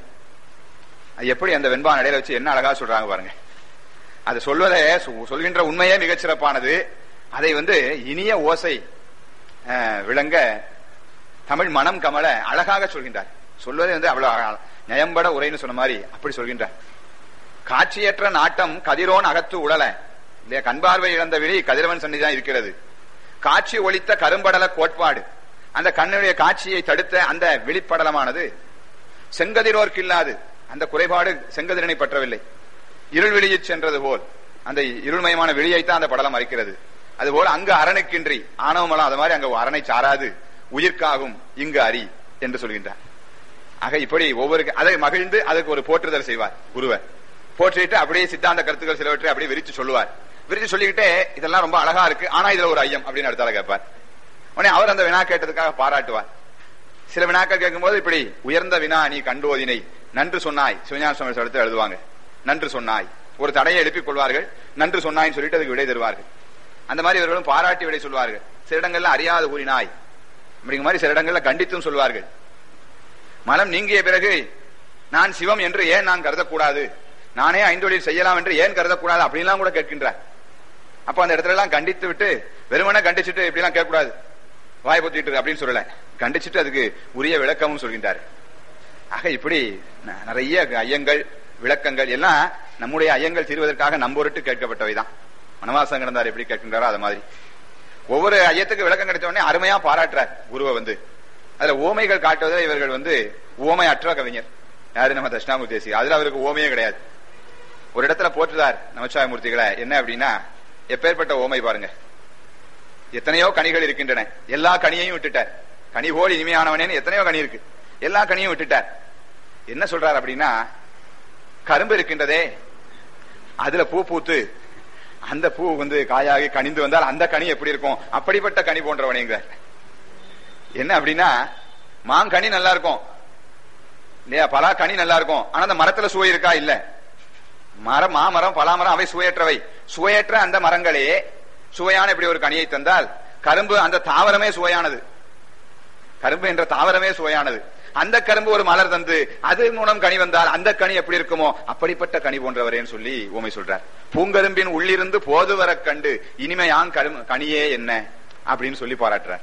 அது எப்படி அந்த வெண்பான் இடையில வச்சு என்ன அழகா சொல்றாங்க பாருங்க அது சொல்வதே சொ- சொல்கின்ற உண்மையே மிகச் சிறப்பானது அதை வந்து இனிய ஓசை அஹ், விளங்க தமிழ் மனம் கமல அழகாக சொல்கின்றார் சொல்வதே வந்து அவ்வளவு அழகா- நயம்பட உரைன்னு சொன்ன மாதிரி அப்படி சொல்கின்றார் காட்சியற்ற நாட்டம் கதிரோன் அகத்து உழல இல்லையா கண்பார்வை இழந்த விழி கதிரவன் சன்னிதான் இருக்கிறது காட்சி ஒளித்த கரும்படல கோட்பாடு அந்த கண்ணுடைய காட்சியை தடுத்த அந்த விழிப்படலமானது செங்கதிரோர்க்கு இல்லாது அந்த குறைபாடு செங்கதிரனை பற்றவில்லை இருள் வெளியில் சென்றது போல் அந்த இருள்மயமான வெளியைத்தான் அந்த படலம் மறைக்கிறது அதுபோல் அங்கு அரணுக்கின்றி ஆணவமலம் அது மாதிரி அங்க அரணை சாராது உயிர்க்காகும் இங்கு அறி என்று சொல்கின்றார் ஆக இப்படி ஒவ்வொரு அதை மகிழ்ந்து அதுக்கு ஒரு போற்றுதல் செய்வார் குருவர் போற்றிட்டு அப்படியே சித்தாந்த கருத்துக்கள் சிலவற்றை அப்படியே விரிச்சு சொல்லுவார் விரிச்சு சொல்லிக்கிட்டே இதெல்லாம் ரொம்ப அழகா இருக்கு ஆனா இதுல ஒரு ஐயம் அப்படின்னு அடுத்தால கேட்பார் உடனே அவர் அந்த வினா கேட்டதுக்காக பாராட்டுவார் சில வினாக்கள் கேட்கும்போது இப்படி உயர்ந்த வினா நீ கண்டோதினை நன்று சொன்னாய் சிவஞான சுவாமி எடுத்து எழுதுவாங்க நன்று சொன்னாய் ஒரு தடையை எழுப்பிக் கொள்வார்கள் நன்று சொன்னாய்ன்னு சொல்லிட்டு அதுக்கு விடை தருவார்கள் அந்த மாதிரி இவர்களும் பாராட்டி விடை சொல்வார்கள் சில இடங்கள்ல அறியாது கூறினாய் அப்படிங்கிற மாதிரி சில இடங்கள்ல கண்டித்தும் சொல்வார்கள் மனம் நீங்கிய பிறகு நான் சிவம் என்று ஏன் நான் கருதக்கூடாது நானே ஐந்தொழில் செய்யலாம் என்று ஏன் கருதக்கூடாது அப்படின்லாம் கூட கேட்கின்றார் அப்ப அந்த இடத்துல எல்லாம் கண்டித்து விட்டு வெறுமனே கண்டிச்சுட்டு இப்படி எல்லாம் கேட்கக்கூடாது வாய் பொத்திட்டு இரு அப்படின்னு சொல்லல கண்டிச்சுட்டு அதுக்கு உரிய விளக்கமும் சொல்கின்றார் ஆக இப்படி ந- நிறைய ஐயங்கள் விளக்கங்கள் எல்லாம் நம்முடைய ஐயங்கள் தீர்வதற்காக நம்பொருட்டு கேட்கப்பட்டவைதான் வனவாசம் கிடந்தார் எப்படி கேட்கின்றாரோ அது மாதிரி ஒவ்வொரு ஐயத்துக்கு விளக்கம் கிடைச்ச உடனே அருமையா பாராட்டுறார் குருவை வந்து அதுல ஓமைகள் காட்டுவதில் இவர்கள் வந்து ஓமை அற்ற கவிஞர் யாரு நம்ம தட்சிணாமூர்த்தி தேசிய அதுல அவருக்கு ஓமையே கிடையாது ஒரு இடத்துல போற்றுதார் நமச்சிவாயமூர்த்திகளை என்ன அப்படின்னா எப்பேற்பட்ட ஓமை பாருங்க எத்தனையோ கனிகள் இருக்கின்றன எல்லா கனியையும் விட்டுட்டார் கனி போல் இனிமையானவனேன்னு எத்தனையோ கனி இருக்கு எல்லா கனியும் விட்டுட்டார் என்ன சொல்றார் அப்படின்னா கரும்பு இருக்கின்றதே அதுல பூ பூத்து அந்த பூ வந்து காயாகி கனிந்து வந்தால் அந்த கனி எப்படி இருக்கும் அப்படிப்பட்ட கனி போன்றவனேங்கிறார் என்ன அப்படின்னா மாங்கனி நல்லா இருக்கும் இல்லையா பலா கனி நல்லா இருக்கும் ஆனா அந்த மரத்துல சுவை இருக்கா இல்ல மரம் மாமரம் பலாமரம் அவை சுவையற்றவை சுவையற்ற அந்த மரங்களே சுவையான இப்படி ஒரு கனியை தந்தால் கரும்பு அந்த தாவரமே சுவையானது கரும்பு என்ற தாவரமே சுவையானது அந்த கரும்பு ஒரு மலர் தந்து அது மூலம் கனி வந்தால் அந்த கனி எப்படி இருக்குமோ அப்படிப்பட்ட கனி போன்றவரேன்னு சொல்லி ஊமை சொல்றார் பூங்கரும்பின் உள்ளிருந்து போது வரக் கண்டு இனிமையாங் கரும் கனியே என்ன அப்படின்னு சொல்லி பாராட்டுறார்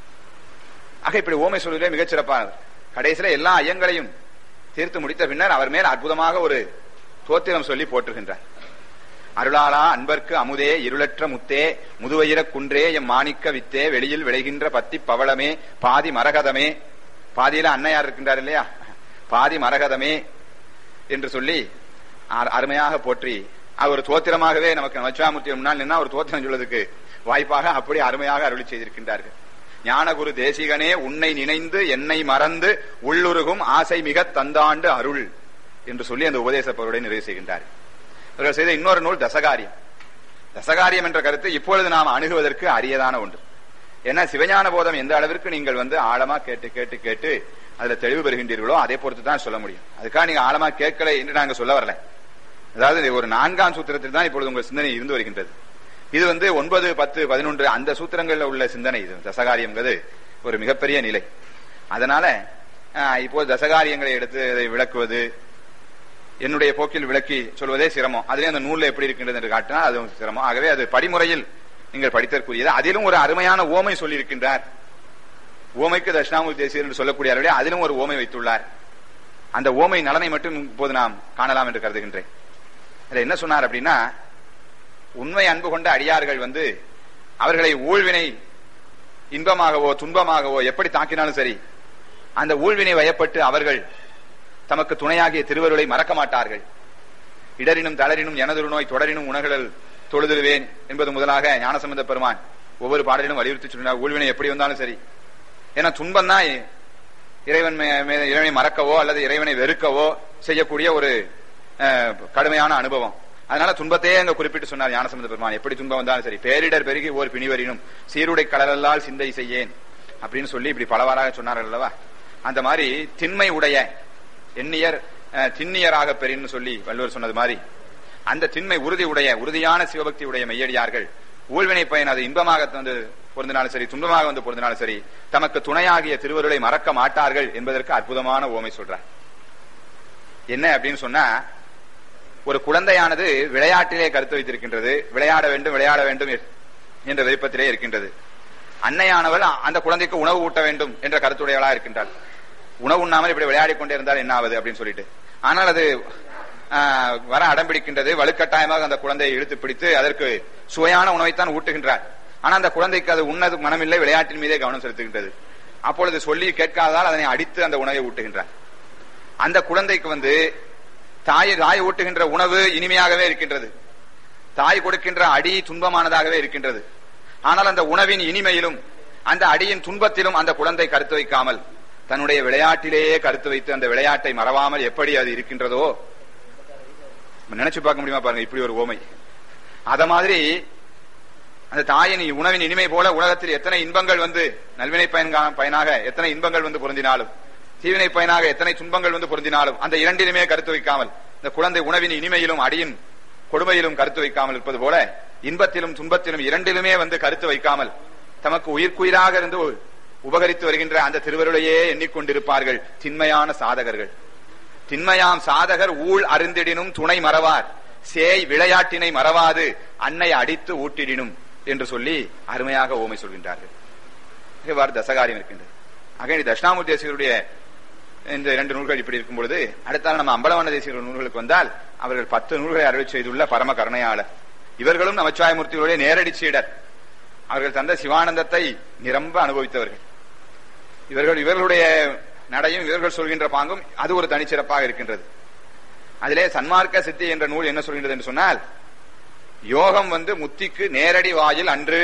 ஆக இப்படி ஓமை சொல்வதிலே மிகச்சிறப்பானது கடைசியில எல்லா ஐயங்களையும் தீர்த்து முடித்த பின்னர் அவர் மேல் அற்புதமாக ஒரு தோத்திரம் சொல்லி போற்றுகின்றார் அருளாளா அன்பர்க்கு அமுதே இருளற்ற முத்தே முதுவயிரக் குன்றே எம் மாணிக்க வித்தே வெளியில் விளைகின்ற பத்தி பவளமே பாதி மரகதமே பாதியில அன்னையார் இருக்கின்றார் இல்லையா பாதி மரகதமே என்று சொல்லி அ- அருமையாக போற்றி அது ஒரு தோத்திரமாகவே நமக்கு நமச்சிவாமூர்த்தி முன்னால் நின்னா ஒரு தோத்திரம் சொல்வதற்கு வாய்ப்பாக அப்படி அருமையாக அருளி செய்திருக்கின்றார்கள் ஞானகுரு தேசிகனே உன்னை நினைந்து என்னை மறந்து உள்ளுருகும் ஆசை மிக தந்தாண்டு அருள் என்று சொல்லி அந்த உபதேச பொருளை நிறைவு செய்கின்றார் இவர்கள் செய்த இன்னொரு நூல் தசகாரியம் தசகாரியம் என்ற கருத்து இப்பொழுது நாம் அணுகுவதற்கு அரியதான ஒன்று ஏன்னா சிவஞான போதம் எந்த அளவிற்கு நீங்கள் வந்து ஆழமா கேட்டு கேட்டு கேட்டு அதுல தெளிவு பெறுகின்றீர்களோ அதை பொறுத்து தான் சொல்ல முடியும் அதுக்காக நீங்க ஆழமா கேட்கல என்று நாங்க சொல்ல வரல அதாவது இது ஒரு நான்காம் சூத்திரத்தில் தான் இப்பொழுது உங்கள் சிந்தனை இருந்து வருகின்றது இது வந்து ஒன்பது பத்து பதினொன்று அந்த சூத்திரங்கள்ல உள்ள சிந்தனை இது தசகாரியம்ங்கிறது ஒரு மிகப்பெரிய நிலை அதனால ஆஹ், இப்போது தசகாரியங்களை எடுத்து அதை விளக்குவது என்னுடைய போக்கில் விளக்கி சொல்வதே சிரமம் அதுலயும் அந்த நூல்ல எப்படி இருக்கின்றது என்று காட்டினா அது சிரமம் ஆகவே அது படிமுறையில் நீங்கள் படித்தற்குரியது அதிலும் ஒரு அருமையான ஓமை சொல்லியிருக்கின்றார் ஓமைக்கு தட்சிணாமூர்த்தி தேசியர் என்று சொல்லக்கூடியவர்களே அதிலும் ஒரு ஓமை வைத்துள்ளார் அந்த ஓமை நலனை மட்டும் இப்போது நாம் காணலாம் என்று கருதுகின்றேன் அதுல என்ன சொன்னார் அப்படின்னா உண்மை அன்பு கொண்ட அடியார்கள் வந்து அவர்களை ஊழ்வினை இன்பமாகவோ துன்பமாகவோ எப்படி தாக்கினாலும் சரி அந்த ஊழ்வினை வயப்பட்டு அவர்கள் தமக்கு துணையாகிய திருவருளை மறக்க மாட்டார்கள் இடரினும் தளரினும் எனதொரு நோய் தொடரினும் உணர்களில் தொழுதிருவேன் என்பது முதலாக ஞானசம்பந்த பெருமான் ஒவ்வொரு பாடலிலும் வலியுறுத்தி சொல்லினார் ஊழ்வினை எப்படி வந்தாலும் சரி ஏன்னா துன்பம் தான் இறைவன் மே- மே- இறைவனை மறக்கவோ அல்லது இறைவனை வெறுக்கவோ செய்யக்கூடிய ஒரு அஹ், கடுமையான அனுபவம் அதனால துன்பத்தையே அங்க குறிப்பிட்டு சொன்னார் ஞானசம்பந்த பெருமான் எப்படி துன்பம் வந்தாலும் சரி பேரிடர் பெருகி ஓர் பிணிவரினும் சீருடை கடலல்லால் சிந்தை செய்யேன் அப்படின்னு சொல்லி இப்படி பலவாறாக சொன்னார்கள் அல்லவா அந்த மாதிரி திண்மை உடைய எண்ணியர் அஹ், திண்ணியராக பெறின்னு சொல்லி வள்ளுவர் சொன்னது மாதிரி அந்த திண்மை உறுதி உடைய உறுதியான சிவபக்தி உடைய மெய்யடியார்கள் ஊழ்வினை பயன் அது இன்பமாக வந்து பொருந்தினாலும் சரி துன்பமாக வந்து பொருந்தினாலும் சரி தமக்கு துணையாகிய திருவருளை மறக்க மாட்டார்கள் என்பதற்கு அற்புதமான ஓமை சொல்றார் என்ன அப்படின்னு சொன்னா ஒரு குழந்தையானது விளையாட்டிலே கருத்து வைத்திருக்கின்றது விளையாட வேண்டும் விளையாட வேண்டும் என்ற விருப்பத்திலே இருக்கின்றது அன்னையானவள் அந்த குழந்தைக்கு உணவு ஊட்ட வேண்டும் என்ற கருத்துடையவளா இருக்கின்றாள் உணவு உண்ணாமல் இப்படி விளையாடி கொண்டே இருந்தால் என்ன ஆகுது அப்படின்னு சொல்லிட்டு ஆனால் அது ஆஹ், வர அடம்பிடிக்கின்றது வலுக்கட்டாயமாக அந்த குழந்தையை இழுத்து பிடித்து அதற்கு சுவையான உணவைத்தான் ஊட்டுகின்றார் ஆனா அந்த குழந்தைக்கு அது உண்ணது மனமில்லை விளையாட்டின் மீதே கவனம் செலுத்துகின்றது அப்பொழுது சொல்லி கேட்காததால் அதனை அடித்து அந்த உணவை ஊட்டுகின்றார் அந்த குழந்தைக்கு வந்து தாய் தாய் ஊட்டுகின்ற உணவு இனிமையாகவே இருக்கின்றது தாய் கொடுக்கின்ற அடி துன்பமானதாகவே இருக்கின்றது ஆனால் அந்த உணவின் இனிமையிலும் அந்த அடியின் துன்பத்திலும் அந்த குழந்தை கருத்து வைக்காமல் தன்னுடைய விளையாட்டிலேயே கருத்து வைத்து அந்த விளையாட்டை மறவாமல் எப்படி அது இருக்கின்றதோ நம்ம நினைச்சு பார்க்க முடியுமா பாருங்க இப்படி ஒரு ஓமை அத மாதிரி அந்த தாயின் உணவின் இனிமை போல உலகத்தில் எத்தனை இன்பங்கள் வந்து நல்வினை பயன் பயனாக எத்தனை இன்பங்கள் வந்து பொருந்தினாலும் தீவினை பயனாக எத்தனை துன்பங்கள் வந்து பொருந்தினாலும் அந்த இரண்டிலுமே கருத்து வைக்காமல் இந்த குழந்தை உணவின் இனிமையிலும் அடியின் கொடுமையிலும் கருத்து வைக்காமல் இருப்பது போல இன்பத்திலும் துன்பத்திலும் இரண்டிலுமே வந்து கருத்து வைக்காமல் தமக்கு உயிர்க்குயிராக இருந்து உபகரித்து வருகின்ற அந்த திருவருளையே எண்ணிக்கொண்டிருப்பார்கள் திண்மையான சாதகர்கள் திண்மையாம் சாதகர் ஊழ் அருந்திடினும் துணை மறவார் சேய் விளையாட்டினை மறவாது அன்னை அடித்து ஊட்டிடினும் என்று சொல்லி அருமையாக ஓமை சொல்கின்றார்கள் இவ்வாறு தசகாரியம் இருக்கின்றது ஆக இந்த தட்சிணாமூர்த்தி தேசிகருடைய இந்த இரண்டு நூல்கள் இப்படி இருக்கும் பொழுது அடுத்தால் நம்ம அம்பலவண்ண தேசிகர் நூல்களுக்கு வந்தால் அவர்கள் பத்து நூல்களை அருள் செய்துள்ள பரம கருணையாளர் இவர்களும் நமச்சிவாயமூர்த்திகளுடைய நேரடி சீடர் அவர்கள் தந்த சிவானந்தத்தை நிரம்ப அனுபவித்தவர்கள் இவர்கள் இவர்களுடைய நடையும் இவர்கள் சொல்கின்ற பாங்கும் அது ஒரு தனிச்சிறப்பாக இருக்கின்றது அதிலே சன்மார்க்க சித்தி என்ற நூல் என்ன சொல்கின்றது என்று சொன்னால் யோகம் வந்து முத்திக்கு நேரடி வாயில் அன்று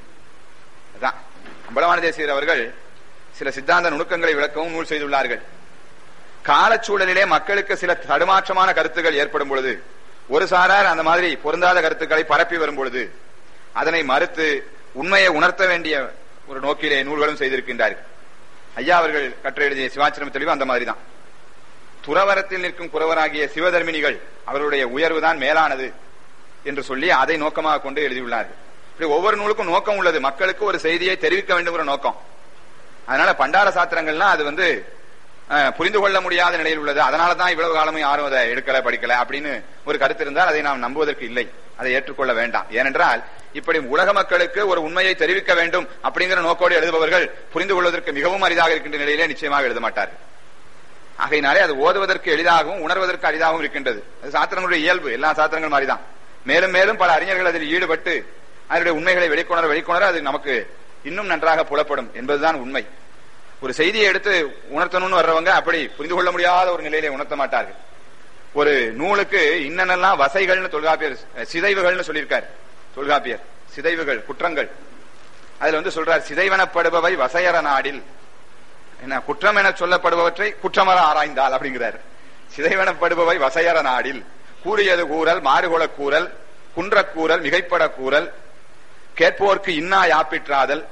அதான் அம்பலவான தேசியர் அவர்கள் சில சித்தாந்த நுணுக்கங்களை விளக்கவும் நூல் செய்துள்ளார்கள் காலச்சூழலிலே மக்களுக்கு சில தடுமாற்றமான கருத்துக்கள் ஏற்படும் பொழுது ஒரு சாரார் அந்த மாதிரி பொருந்தாத கருத்துக்களை பரப்பி வரும் பொழுது அதனை மறுத்து உண்மையை உணர்த்த வேண்டிய ஒரு நோக்கிலே நூல்களும் செய்திருக்கின்றார்கள் ஐயா அவர்கள் கற்று எழுதிய சிவாச்சிரம தெளிவு அந்த மாதிரிதான் துறவரத்தில் நிற்கும் குறவராகிய சிவதர்மினிகள் அவருடைய உயர்வுதான் மேலானது என்று சொல்லி அதை நோக்கமாக கொண்டு எழுதியுள்ளார்கள் இப்படி ஒவ்வொரு நூலுக்கும் நோக்கம் உள்ளது மக்களுக்கு ஒரு செய்தியை தெரிவிக்க வேண்டுங்கிற நோக்கம் அதனால பண்டார சாத்திரங்கள்லாம் அது வந்து அஹ், புரிந்து கொள்ள முடியாத நிலையில் உள்ளது அதனால தான் இவ்வளவு காலமும் யாரும் அதை எடுக்கல படிக்கல அப்படின்னு ஒரு கருத்து இருந்தால் அதை நாம் நம்புவதற்கு இல்லை அதை ஏற்றுக்கொள்ள வேண்டாம் ஏனென்றால் இப்படி உலக மக்களுக்கு ஒரு உண்மையை தெரிவிக்க வேண்டும் அப்படிங்கிற நோக்கோடு எழுதுபவர்கள் புரிந்து கொள்வதற்கு மிகவும் அரிதாக இருக்கின்ற நிலையிலே நிச்சயமாக எழுத மாட்டார்கள் ஆகையினாலே அது ஓதுவதற்கு எளிதாகவும் உணர்வதற்கு அரிதாகவும் இருக்கின்றது அது சாத்திரங்களுடைய இயல்பு எல்லா சாத்திரங்கள் மாதிரிதான் மேலும் மேலும் பல அறிஞர்கள் அதில் ஈடுபட்டு அதனுடைய உண்மைகளை வெளிக்கொணர வெளிக்கொணர அது நமக்கு இன்னும் நன்றாக புலப்படும் என்பதுதான் உண்மை ஒரு செய்தியை எடுத்து உணர்த்தணும்னு வர்றவங்க அப்படி புரிந்து கொள்ள முடியாத ஒரு நிலையிலே உணர்த்த மாட்டார்கள் ஒரு நூலுக்கு இன்னென்னலாம் வசைகள்னு தொல்காப்பியர் அஹ், சிதைவுகள்னு சொல்லியிருக்கார் தொல்காப்பியர் சிதைவுகள் குற்றங்கள் அதுல வந்து சொல்றார் சிதைவனப்படுபவை வசையற நாடில் என்ன குற்றம் என சொல்லப்படுபவற்றை குற்றமர ஆராய்ந்தால் அப்படிங்கிறார் சிதைவனப்படுபவை வசையற நாடில் கூறியது கூறல் மாறுகொள கூறல் குன்றக் கூறல் மிகைப்பட கூறல் கேட்போர்க்கு இன்னா யாப்பிற்றாதல்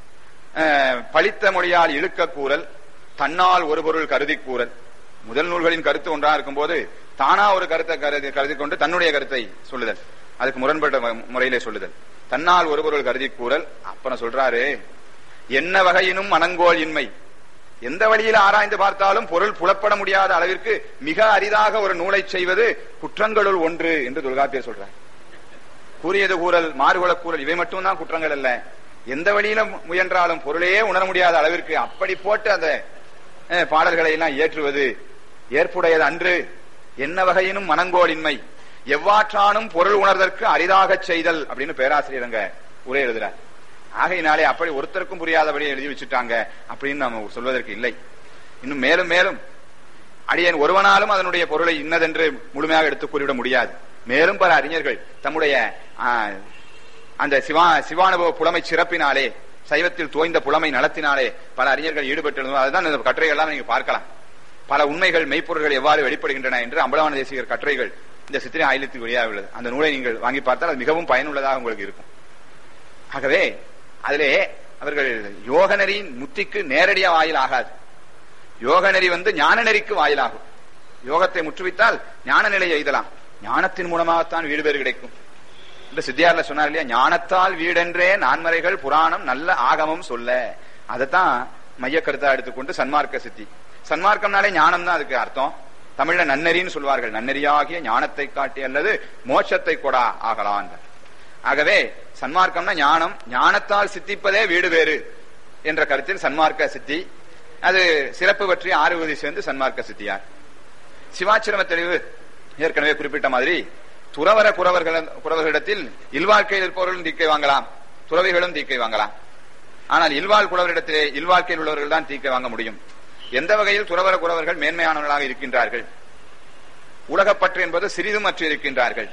அஹ், பழித்த மொழியால் இழுக்க கூறல் தன்னால் ஒரு பொருள் கருதி கூறல் முதல் நூல்களின் கருத்து ஒன்றா இருக்கும்போது தானா ஒரு கருத்தை கருதி கருதி கொண்டு தன்னுடைய கருத்தை சொல்லுதல் அதுக்கு முரண்பட்ட மு- முறையிலே சொல்லுதல் தன்னால் ஒரு பொருள் கருதி கூறல் அப்புறம் சொல்றாரு என்ன வகையினும் மனங்கோல் இன்மை எந்த வழியில் ஆராய்ந்து பார்த்தாலும் பொருள் புலப்பட முடியாத அளவிற்கு மிக அரிதாக ஒரு நூலை செய்வது குற்றங்களுள் ஒன்று என்று தொல்காப்பியர் சொல்றார் கூறியது கூறல் மாறுகொள கூறல் இவை மட்டும்தான் குற்றங்கள் அல்ல எந்த வழியில முயன்றாலும் பொருளையே உணர முடியாத அளவிற்கு அப்படி போட்டு அந்த அஹ், பாடல்களை எல்லாம் ஏற்றுவது ஏற்புடையது அன்று என்ன வகையினும் மனங்கோலின்மை எவ்வாற்றானும் பொருள் உணர்தற்கு அரிதாகச் செய்தல் அப்படின்னு பேராசிரியர் அங்க உரை எழுதுறார் ஆகையினாலே அப்படி ஒருத்தருக்கும் புரியாதபடி எழுதி வச்சுட்டாங்க அப்படின்னு நம்ம சொல்வதற்கு இல்லை இன்னும் மேலும் மேலும் அடியேன் ஒருவனாலும் அதனுடைய பொருளை இன்னதென்று முழுமையாக எடுத்துக் கூறிவிட முடியாது மேலும் பல அறிஞர்கள் தம்முடைய ஆ, அந்த சிவா சிவானுபவ புலமை சிறப்பினாலே சைவத்தில் தோய்ந்த புலமை நலத்தினாலே பல அறிஞர்கள் ஈடுபட்டிருந்தோம் அதுதான் இந்த கட்டுரைகள்லாம் நீங்க பார்க்கலாம் பல உண்மைகள் மெய்ப்பொருள்கள் எவ்வாறு வெளிப்படுகின்றன என்று அம்பலவான தேசிகர் கட்டுரைகள் இந்த சித்திரை ஆயிலத்தில் வெளியாக உள்ளது அந்த நூலை நீங்கள் வாங்கி பார்த்தால் அது மிகவும் பயனுள்ளதாக உங்களுக்கு இருக்கும் ஆகவே அதிலே அவர்கள் யோக நெறியின் முத்திக்கு நேரடியா வாயில் ஆகாது யோக நெறி வந்து ஞான நெறிக்கு வாயிலாகும் யோகத்தை முற்றுவித்தால் ஞான நிலையை எய்தலாம் ஞானத்தின் மூலமாகத்தான் வீடு பேறு கிடைக்கும் இந்த சித்தியார்ல சொன்னார் இல்லையா ஞானத்தால் வீடென்றே நான்மறைகள் புராணம் நல்ல ஆகமம் சொல்ல அதைத்தான் மைய கருத்தா எடுத்துக்கொண்டு சன்மார்க்க சித்தி சன்மார்க்கம்னாலே ஞானம் தான் அதுக்கு அர்த்தம் தமிழ்ல நன்னெறின்னு சொல்வார்கள் நன்னெறியாகிய ஞானத்தை காட்டி அல்லது மோட்சத்தை கொடா ஆகலாம் ஆகவே சன்மார்க்கம்னா ஞானம் ஞானத்தால் சித்திப்பதே வீடு வேறு என்ற கருத்தில் சன்மார்க்க சித்தி அது சிறப்பு பற்றி ஆறுவதி சேர்ந்து சன்மார்க்க சித்தியார் சிவாச்சிரம தெளிவு ஏற்கனவே குறிப்பிட்ட மாதிரி துறவர குறவர்கள் குறவர்களிடத்தில் இல்வாழ்க்கையில் இருப்பவர்களும் தீக்கை வாங்கலாம் துறவிகளும் தீக்கை வாங்கலாம் ஆனால் இல்வாழ் குறவரிடத்திலே இல்வாழ்க்கையில் உள்ளவர்கள் தான் தீக்கை வாங்க முடியும் எந்த வகையில் துறவர குறவர்கள் மேன்மையானவர்களாக இருக்கின்றார்கள் உலகப்பற்று என்பது சிறிதும் அற்று இருக்கின்றார்கள்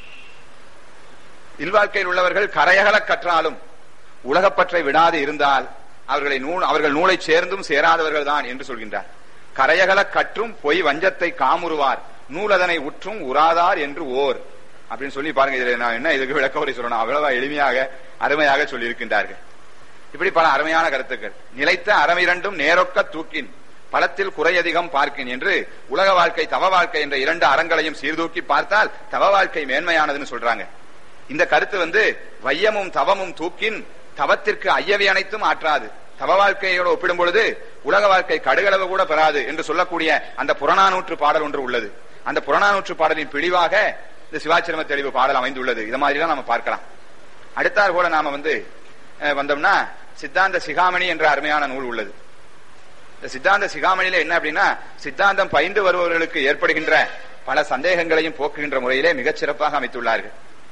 இல்வாழ்க்கையில் உள்ளவர்கள் கரையகல கற்றாலும் உலகப்பற்றை விடாது இருந்தால் அவர்களை நூல் அவர்கள் நூலை சேர்ந்தும் சேராதவர்கள் தான் என்று சொல்கின்றார் கரையகல கற்றும் பொய் வஞ்சத்தை காமுறுவார் நூலதனை உற்றும் உறாதார் என்று ஓர் அப்படின்னு சொல்லி பாருங்க இதுல நான் என்ன இதுக்கு விளக்க உரை சொல்லணும் அவ்வளவு எளிமையாக அருமையாக சொல்லி இருக்கின்றார்கள் இப்படி பல அருமையான கருத்துக்கள் நிலைத்த அறமிரண்டும் நேரொக்க தூக்கின் பலத்தில் குறையதிகம் பார்க்கின் என்று உலக வாழ்க்கை தவ வாழ்க்கை என்ற இரண்டு அறங்களையும் சீர்தூக்கி பார்த்தால் தவ வாழ்க்கை மேன்மையானதுன்னு சொல்றாங்க இந்த கருத்து வந்து வையமும் தவமும் தூக்கின் தவத்திற்கு ஐயவை அனைத்தும் ஆற்றாது தவ வாழ்க்கையோடு ஒப்பிடும் பொழுது உலக வாழ்க்கை கடுகளவு கூட பெறாது என்று சொல்லக்கூடிய அந்த புறநானூற்று பாடல் ஒன்று உள்ளது அந்த புறநானூற்று பாடலின் பிடிவாக இந்த சிவாச்சிரம தெளிவு பாடல் அமைந்துள்ளது இது மாதிரி தான் நம்ம பார்க்கலாம் அடுத்தார் கூட நாம வந்து வந்தோம்னா சித்தாந்த சிகாமணி என்ற அருமையான நூல் உள்ளது இந்த சித்தாந்த சிகாமணியில என்ன அப்படின்னா சித்தாந்தம் பயின்று வருபவர்களுக்கு ஏற்படுகின்ற பல சந்தேகங்களையும் போக்குகின்ற முறையிலே மிகச் சிறப்பாக அமைத்துள்ளார்கள்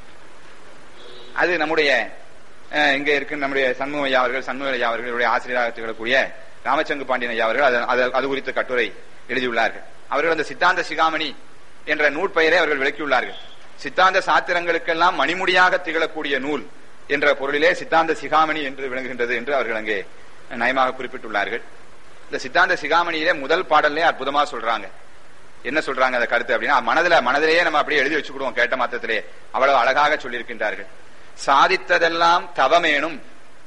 அது நம்முடைய இங்க இருக்கு நம்முடைய சண்முக ஐயா அவர்கள் சண்முக ஐயா அவர்களுடைய ஆசிரியராக திகழக்கூடிய ராமச்சங்கு பாண்டியன் ஐயா அவர்கள் அது குறித்த கட்டுரை எழுதியுள்ளார்கள் அவர்கள் அந்த சித்தாந்த சிகாமணி என்ற நூற்பெயரை அவர்கள் விளக்கியுள்ளார்கள் சித்தாந்த சாத்திரங்களுக்கெல்லாம் மணிமுடியாக திகழக்கூடிய நூல் என்ற பொருளிலே சித்தாந்த சிகாமணி என்று விளங்குகின்றது என்று அவர்கள் அங்கே நயமாக குறிப்பிட்டுள்ளார்கள் இந்த சித்தாந்த சிகாமணியிலே முதல் பாடல்லே அற்புதமா சொல்றாங்க என்ன சொல்றாங்க அந்த கருத்து அப்படின்னா மனதில மனதிலேயே நம்ம அப்படியே எழுதி வச்சுக்கிடுவோம் கேட்ட மாத்தத்திலே அவ்வளவு அழகாக சொல்லியிருக்கின்றார்கள் சாதித்ததெல்லாம் தவமேனும்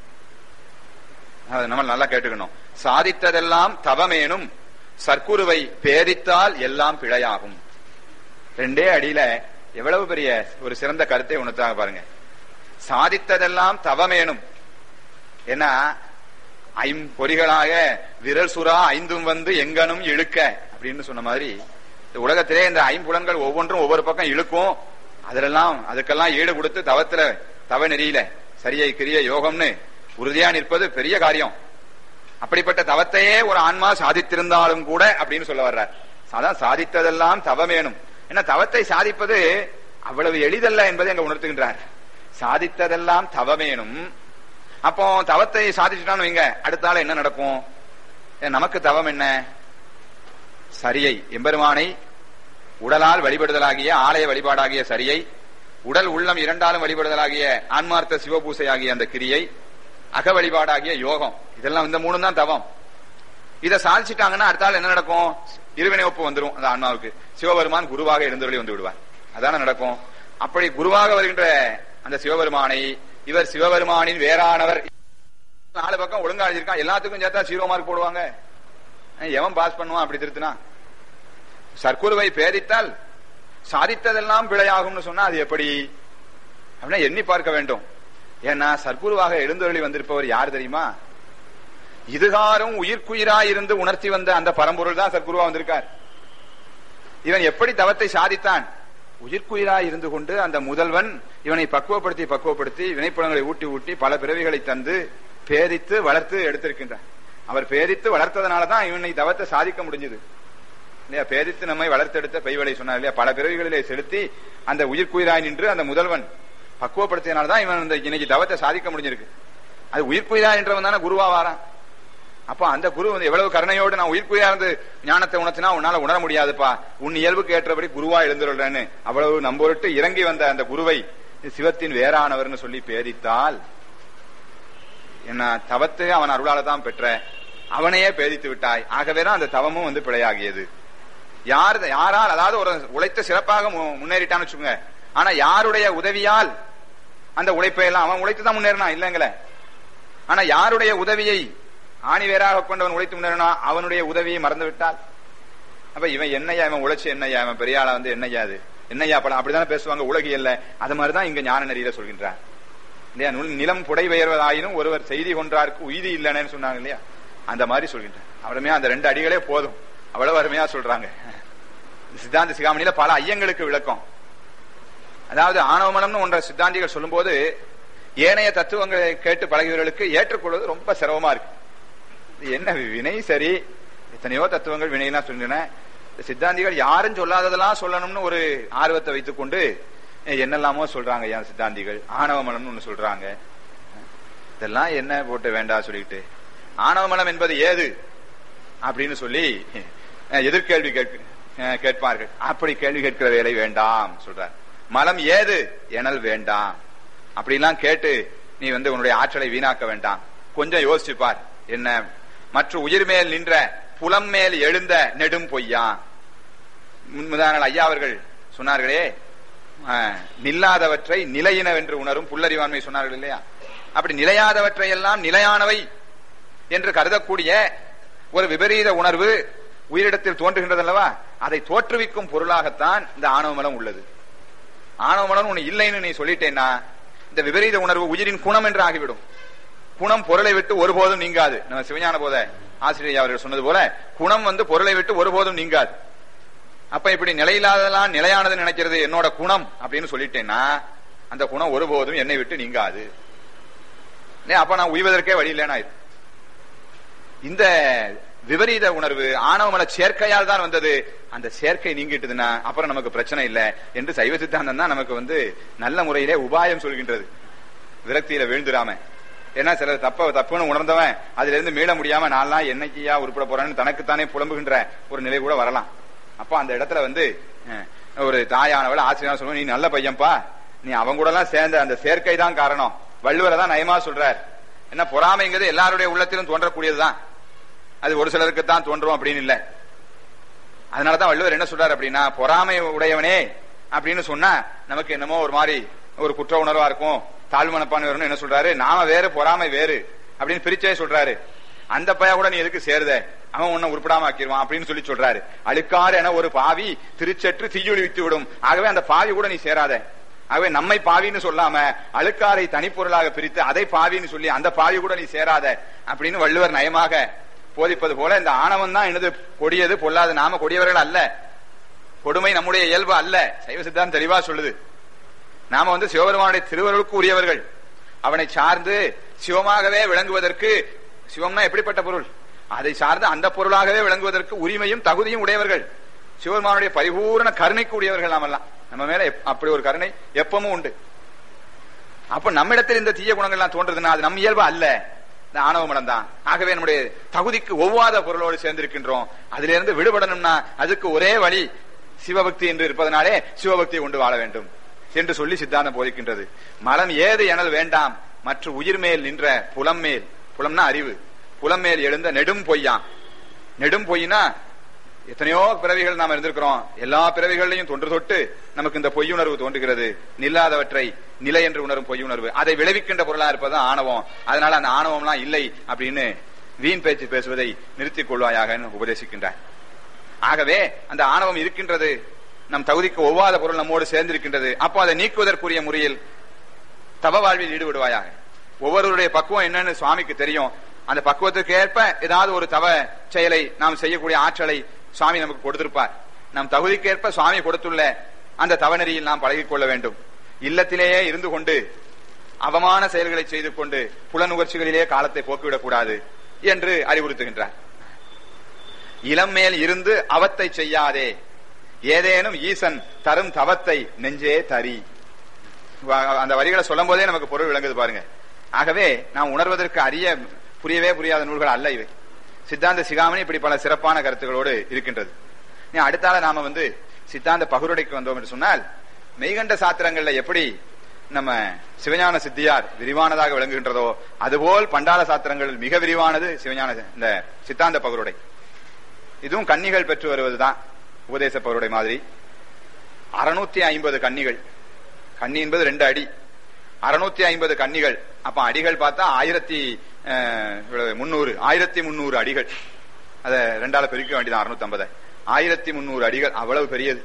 நம்ம நல்லா கேட்டுக்கணும் சாதித்ததெல்லாம் தவமேனும் சர்க்குருவை பேரித்தால் எல்லாம் பிழையாகும் ரெண்டே அடியில எவ்வளவு பெரிய ஒரு சிறந்த கருத்தை உணர்த்தாங்க பாருங்க சாதித்ததெல்லாம் தவமேனும் ஏன்னா ஐம்பொறிகளாக விரல் சுறா ஐந்தும் வந்து எங்கனும் இழுக்க அப்படின்னு சொன்ன மாதிரி இந்த உலகத்திலே இந்த ஐம்புலன்கள் ஒவ்வொன்றும் ஒவ்வொரு பக்கம் இழுக்கும் அதிலெல்லாம் அதுக்கெல்லாம் ஈடு கொடுத்து தவத்துல தவ நெறியில சரியை கிரிய யோகம்னு உறுதியா நிற்பது பெரிய காரியம் அப்படிப்பட்ட தவத்தையே ஒரு ஆன்மா சாதித்திருந்தாலும் கூட அப்படின்னு சொல்ல வர்றார் அதான் சாதித்ததெல்லாம் தவமேனும் ஏன்னா தவத்தை சாதிப்பது அவ்வளவு எளிதல்ல என்பதை அங்க உணர்த்துகின்றார் சாதித்ததெல்லாம் தவமேனும் அப்போ தவத்தை சாதிச்சுட்டான்னு வைங்க அடுத்தால என்ன நடக்கும் நமக்கு தவம் என்ன சரியை எம்பெருமானை உடலால் வழிபடுதலாகிய ஆலய வழிபாடாகிய சரியை உடல் உள்ளம் இரண்டாலும் வழிபடுதலாகிய ஆன்மார்த்த சிவபூசை ஆகிய அந்த கிரியை அக வழிபாடாகிய யோகம் இதெல்லாம் இந்த மூணு தான் தவம் இதை சாதிச்சுட்டாங்கன்னா அடுத்தால் என்ன நடக்கும் இருவினை ஒப்பு வந்துடும் அந்த ஆன்மாவுக்கு சிவபெருமான் குருவாக எழுந்தருளி வந்து விடுவார் அதான நடக்கும் அப்படி குருவாக வருகின்ற அந்த சிவபெருமானை இவர் சிவபெருமானின் வேறானவர் நாலு பக்கம் ஒழுங்கா எழுதியிருக்கான் எல்லாத்துக்கும் சேர்த்தா ஜீரோ மார்க் போடுவாங்க எவன் பாஸ் பண்ணுவான் அப்படி திருத்தினா சர்க்குருவை பேரித்தால் சாதித்ததெல்லாம் பிழையாகும்னு சொன்னா அது எப்படி அப்படின்னா எண்ணி பார்க்க வேண்டும் ஏன்னா சர்க்குருவாக எழுந்தருளி வந்திருப்பவர் யார் தெரியுமா இதுகாரும் உயிர்க்குயிராய் இருந்து உணர்த்தி வந்த அந்த பரம்பொருள் தான் சர்க்குருவா வந்திருக்கார் இவன் எப்படி தவத்தை சாதித்தான் உயிர்க்குயிராய் இருந்து கொண்டு அந்த முதல்வன் இவனை பக்குவப்படுத்தி பக்குவப்படுத்தி வினைப்புலங்களை ஊட்டி ஊட்டி பல பிறவிகளை தந்து பேதித்து வளர்த்து எடுத்திருக்கின்றார் அவர் பேதித்து வளர்த்ததுனாலதான் இவனை தவத்தை சாதிக்க முடிஞ்சது இல்லையா பேதித்து நம்மை வளர்த்தெடுத்த பெய்வலை சொன்னார் இல்லையா பல பிறவிகளிலே செலுத்தி அந்த உயிர்க்குயிராய் நின்று அந்த முதல்வன் பக்குவப்படுத்தியனால்தான் இவன் இந்த இன்னைக்கு தவத்தை சாதிக்க முடிஞ்சிருக்கு அது உயிர்க்குயிரா என்றவன் தானே குருவா வாரான் அப்ப அந்த குரு வந்து எவ்வளவு கருணையோடு நான் உயிர்க்குயிரா இருந்து ஞானத்தை உணர்த்தினா உன்னால உணர முடியாதுப்பா உன் இயல்புக்கு ஏற்றபடி குருவா எழுந்துள்ளன்னு அவ்வளவு நம்பொருட்டு இறங்கி வந்த அந்த குருவை சிவத்தின் வேறானவர்னு சொல்லி பேதித்தால் என்ன தவத்தை அவன் அருளால தான் பெற்ற அவனையே பேதித்து விட்டாய் ஆகவேதான் அந்த தவமும் வந்து பிழையாகியது யார் யாரால் அதாவது ஒரு உழைத்த சிறப்பாக மு- முன்னேறிட்டான்னு வச்சுக்கோங்க ஆனா யாருடைய உதவியால் அந்த உழைப்பை எல்லாம் அவன் உழைத்து தான் முன்னேறினான் இல்லைங்களே ஆனா யாருடைய உதவியை ஆணிவேராக கொண்டவன் உழைத்து முன்னேறினா அவனுடைய உதவியை மறந்து விட்டால் அப்ப இவன் என்னையா இவன் உழைச்சு என்னையா இவன் பெரிய ஆளா வந்து என்னையா அது என்னையா படம் அப்படிதானே பேசுவாங்க உலகியல்ல அது மாதிரிதான் இங்க ஞான நெறியில சொல்கின்றார் இல்லையா நுல் நிலம் புடை பெயர்வதாயினும் ஒருவர் செய்தி கொன்றாருக்கு உய்தி இல்லைன்னு சொன்னாங்க இல்லையா அந்த மாதிரி சொல்கின்றார் அவ்வளவுமே அந்த ரெண்டு அடிகளே போதும் அவ்வளவு அருமையா சொல்றாங்க சித்தாந்த சிகாமணியில பல ஐயங்களுக்கு விளக்கம் அதாவது ஆணவமனம்னு ஒன்ற சித்தாந்திகள் சொல்லும்போது ஏனைய தத்துவங்களை கேட்டு பழகியவர்களுக்கு ஏற்றுக்கொள்வது ரொம்ப சிரமமா இருக்கு இது என்ன வினை சரி எத்தனையோ தத்துவங்கள் வினைலாம் சொல்கின்றன இந்த சித்தாந்திகள் யாரும் சொல்லாததெல்லாம் சொல்லணும்னு ஒரு ஆர்வத்தை வைத்துக் கொண்டு என்னெல்லாமோ சொல்றாங்க ஏன் சித்தாந்திகள் ஆணவ மலம்னு ஒண்ணு சொல்றாங்க இதெல்லாம் என்ன போட்டு வேண்டாம் சொல்லிட்டு ஆணவ மலம் என்பது ஏது அப்படின்னு சொல்லி அஹ், எதிர்கேள்வி கேட்க அஹ், கேட்பார்கள் அப்படி கேள்வி கேட்கிற வேலை வேண்டாம் சொல்றார் மலம் ஏது எனல் வேண்டாம் அப்படிலாம் கேட்டு நீ வந்து உன்னுடைய ஆற்றலை வீணாக்க வேண்டாம் கொஞ்சம் யோசிச்சு பார் என்ன மற்ற உயிர் மேல் நின்ற புலம் மேல் எழுந்த நெடும் பொய்யா முன்முதான ஐயா அவர்கள் சொன்னார்களே அஹ், நில்லாதவற்றை நிலையினவென்று உணரும் புல்லறிவாண்மை சொன்னார்கள் இல்லையா அப்படி நிலையாதவற்றை எல்லாம் நிலையானவை என்று கருதக்கூடிய ஒரு விபரீத உணர்வு உயிரிடத்தில் தோன்றுகின்றது அல்லவா அதை தோற்றுவிக்கும் பொருளாகத்தான் இந்த ஆணவ மலம் உள்ளது ஆணவ மலம் ஒண்ணு இல்லைன்னு நீ சொல்லிட்டேன்னா இந்த விபரீத உணர்வு உயிரின் குணம் என்று ஆகிவிடும் குணம் பொருளை விட்டு ஒருபோதும் நீங்காது நம்ம சிவஞான போத ஆசிரியர் அவர்கள் சொன்னது போல குணம் வந்து பொருளை விட்டு ஒருபோதும் நீங்காது அப்ப இப்படி நிலையில்லாததெல்லாம் நிலையானது நினைக்கிறது என்னோட குணம் அப்படின்னு சொல்லிட்டேன்னா அந்த குணம் ஒருபோதும் என்னை விட்டு நீங்காது இல்லையா? அப்ப நான் உய்வதற்கே வழி இல்லைன்னா இந்த விபரீத உணர்வு ஆணவமல சேர்க்கையால் தான் வந்தது அந்த சேர்க்கை நீங்கிட்டுதுன்னா அப்புறம் நமக்கு பிரச்சனை இல்லை என்று சைவ சித்தாந்தம் தான் நமக்கு வந்து நல்ல முறையிலே உபாயம் சொல்கின்றது விரக்தியில விழுந்துடாம ஏன்னா சிலர் தப்ப தப்புன்னு உணர்ந்தவன் அதுல இருந்து மீள முடியாம நான்லாம் என்னைக்கியா உருப்பட போறேன்னு தனக்குத்தானே புலம்புகின்ற ஒரு நிலை கூட வரலாம் அப்ப அந்த இடத்துல வந்து அஹ், ஒரு தாயானவள் ஆசிரியர் சொல்லுவோம் நீ நல்ல பையன்பா நீ அவங்க கூட எல்லாம் சேர்ந்த அந்த சேர்க்கை தான் காரணம் வள்ளுவரை தான் நயமா சொல்றார் என்ன பொறாமைங்கிறது எல்லாருடைய உள்ளத்திலும் தோன்றக்கூடியதுதான் அது ஒரு சிலருக்கு தான் தோன்றும் அப்படின்னு இல்ல அதனாலதான் வள்ளுவர் என்ன சொல்றாரு அப்படின்னா பொறாமை உடையவனே அப்படின்னு சொன்னா நமக்கு என்னமோ ஒரு மாதிரி ஒரு குற்ற உணர்வா இருக்கும் தாழ்வு மனப்பான்மை வரும்னு என்ன சொல்றாரு நாம வேறு பொறாமை வேறு அப்படின்னு பிரிச்சே சொல்றாரு அந்த பைய கூட நீ எதுக்கு சேருத அவன் உன்னை உருப்படாம ஆக்கிடுவான் அப்படின்னு சொல்லி சொல்றாரு அழுக்காறு என ஒரு பாவி திருச்சற்று தீயொளி வித்து விடும் ஆகவே அந்த பாவி கூட நீ சேராத ஆகவே நம்மை பாவின்னு சொல்லாம அழுக்காரை தனிப்பொருளாக பிரித்து அதை பாவின்னு சொல்லி அந்த பாவி கூட நீ சேராத அப்படின்னு வள்ளுவர் நயமாக போதிப்பது போல இந்த ஆணவம் தான் எனது கொடியது பொல்லாது நாம கொடியவர்கள் அல்ல கொடுமை நம்முடைய இயல்பு அல்ல சைவ சித்தாந்தம் தெளிவா சொல்லுது நாம வந்து சிவபெருமானுடைய திருவருளுக்கு உரியவர்கள் அவனை சார்ந்து சிவமாகவே விளங்குவதற்கு சிவம்னா எப்படிப்பட்ட பொருள் அதை சார்ந்து அந்த பொருளாகவே விளங்குவதற்கு உரிமையும் தகுதியும் உடையவர்கள் சிவபெருமானுடைய பரிபூரண கருணைக்கு உடையவர்கள் நாமெல்லாம் நம்ம மேல எப்- அப்படி ஒரு கருணை எப்பவும் உண்டு அப்ப நம்மிடத்தில் இந்த தீய குணங்கள்லாம் தோன்றதுன்னா அது நம் இயல்பு அல்ல இந்த ஆணவ மனம் தான் ஆகவே நம்முடைய தகுதிக்கு ஒவ்வாத பொருளோடு சேர்ந்திருக்கின்றோம் அதிலிருந்து இருந்து விடுபடணும்னா அதுக்கு ஒரே வழி சிவபக்தி என்று இருப்பதனாலே சிவபக்தியை கொண்டு வாழ வேண்டும் என்று சொல்லி சித்தாந்தம் போதிக்கின்றது மலம் ஏது எனல் வேண்டாம் மற்ற உயிர் மேல் நின்ற புலம் மேல் புலம்னா அறிவு புலம் மேல் எழுந்த நெடும் பொய்யாம் நெடும் பொய்னா எத்தனையோ பிறவிகள் நாம் இருந்திருக்கிறோம் எல்லா பிறவிகளையும் தொன்று தொட்டு நமக்கு இந்த பொய்யுணர்வு தோன்றுகிறது நில்லாதவற்றை நிலை என்று உணரும் பொய்யுணர்வு அதை விளைவிக்கின்ற பொருளா இருப்பது ஆணவம் அதனால அந்த ஆணவம்லாம் இல்லை அப்படின்னு வீண் பேச்சு பேசுவதை நிறுத்திக் கொள்வாயாக உபதேசிக்கின்றார் ஆகவே அந்த ஆணவம் இருக்கின்றது நம் தகுதிக்கு ஒவ்வாத பொருள் நம்மோடு சேர்ந்திருக்கின்றது அப்போ அதை நீக்குவதற்குரிய முறையில் தவ வாழ்வில் ஈடுபடுவாயாக ஒவ்வொருவருடைய பக்குவம் என்னன்னு சுவாமிக்கு தெரியும் அந்த பக்குவத்துக்கு ஏற்ப ஏதாவது ஒரு தவ செயலை நாம் செய்யக்கூடிய ஆற்றலை சுவாமி நமக்கு கொடுத்திருப்பார் நம் தகுதிக்கு ஏற்ப சுவாமி கொடுத்துள்ள அந்த தவநெறியில் நாம் பழகிக் கொள்ள வேண்டும் இல்லத்திலேயே இருந்து கொண்டு அவமான செயல்களை செய்து கொண்டு புலனுணர்ச்சிகளிலே காலத்தை போக்கிவிடக் கூடாது என்று அறிவுறுத்துகின்றார் இளம் மேல் இருந்து அவத்தை செய்யாதே ஏதேனும் ஈசன் தரும் தவத்தை நெஞ்சே தரி வ- அந்த வரிகளை சொல்லும் போதே நமக்கு பொருள் விளங்குது பாருங்க ஆகவே நாம் உணர்வதற்கு அரிய புரியவே புரியாத நூல்கள் அல்ல இவை சித்தாந்த சிகாமணி இப்படி பல சிறப்பான கருத்துக்களோடு இருக்கின்றது இனி அடுத்தால நாம வந்து சித்தாந்த பகுருடைக்கு வந்தோம் என்று சொன்னால் மெய்கண்ட சாத்திரங்கள்ல எப்படி நம்ம சிவஞான சித்தியார் விரிவானதாக விளங்குகின்றதோ அதுபோல் பண்டார சாத்திரங்கள் மிக விரிவானது சிவஞான இந்த சித்தாந்த பகருடை இதுவும் கன்னிகள் பெற்று வருவதுதான் உபதேச பகருடை மாதிரி அறுநூத்தி ஐம்பது கன்னிகள் கன்னி என்பது ரெண்டு அடி அறுநூத்தி ஐம்பது கன்னிகள் அப்ப அடிகள் பார்த்தா ஆயிரத்தி முன்னூறு ஆயிரத்தி முன்னூறு அடிகள் அத ரெண்டால பெருக்க வேண்டியது அறுநூத்தி ஐம்பது ஆயிரத்தி முன்னூறு அடிகள் அவ்வளவு பெரியது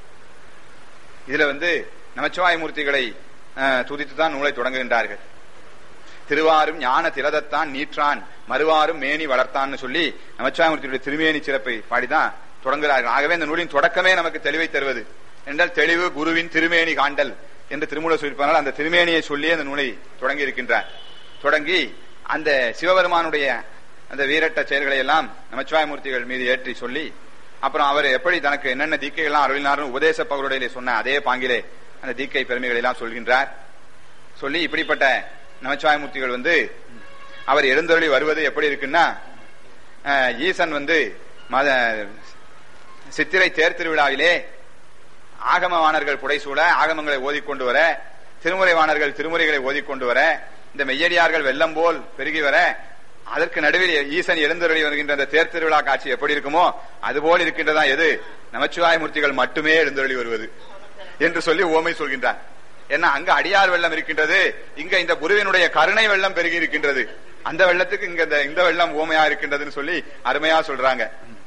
இதுல வந்து நமச்சிவாய மூர்த்திகளை துதித்து தான் நூலை தொடங்குகின்றார்கள் திருவாரும் ஞான திரதத்தான் நீற்றான் மறுவாரும் மேனி வளர்த்தான்னு சொல்லி நமச்சிவாயமூர்த்தியுடைய திருமேனி சிறப்பை பாடிதான் தொடங்குகிறார்கள் ஆகவே இந்த நூலின் தொடக்கமே நமக்கு தெளிவை தருவது என்றால் தெளிவு குருவின் திருமேனி காண்டல் என்று திருமூல சொல்லியிருப்பதனால் அந்த திருமேனியை சொல்லி அந்த நூலை தொடங்கி இருக்கின்றார் தொடங்கி அந்த சிவபெருமானுடைய அந்த வீரட்ட செயல்களை எல்லாம் நமச்சிவாயமூர்த்திகள் மீது ஏற்றி சொல்லி அப்புறம் அவர் எப்படி தனக்கு என்னென்ன தீக்கைகள்லாம் அருளினாரும் உபதேச பகருடைய சொன்ன அதே பாங்கிலே அந்த தீக்கை பெருமைகளை எல்லாம் சொல்கின்றார் சொல்லி இப்படிப்பட்ட நமச்சிவாயமூர்த்திகள் வந்து அவர் எழுந்தருளி வருவது எப்படி இருக்குன்னா ஈசன் வந்து மத சித்திரை தேர் திருவிழாவிலே ஆகமவாணர்கள் புடைசூழ ஆகமங்களை ஓதிக்கொண்டு வர திருமுறை வாணர்கள் திருமுறைகளை ஓதிக்கொண்டு வர இந்த மெய்யடியார்கள் வெள்ளம் போல் பெருகி வர அதற்கு நடுவில் ஈசன் எழுந்தருளி வருகின்ற அந்த தேர் திருவிழா காட்சி எப்படி இருக்குமோ அதுபோல் இருக்கின்றதா எது நமச்சிவாய மூர்த்திகள் மட்டுமே எழுந்தருளி வருவது என்று சொல்லி ஓமை சொல்கின்றார் ஏன்னா அங்க அடியார் வெள்ளம் இருக்கின்றது இங்க இந்த குருவினுடைய கருணை வெள்ளம் பெருகி இருக்கின்றது அந்த வெள்ளத்துக்கு இங்க இந்த வெள்ளம் ஓமையா இருக்கின்றதுன்னு சொல்லி அருமையா சொல்றாங்க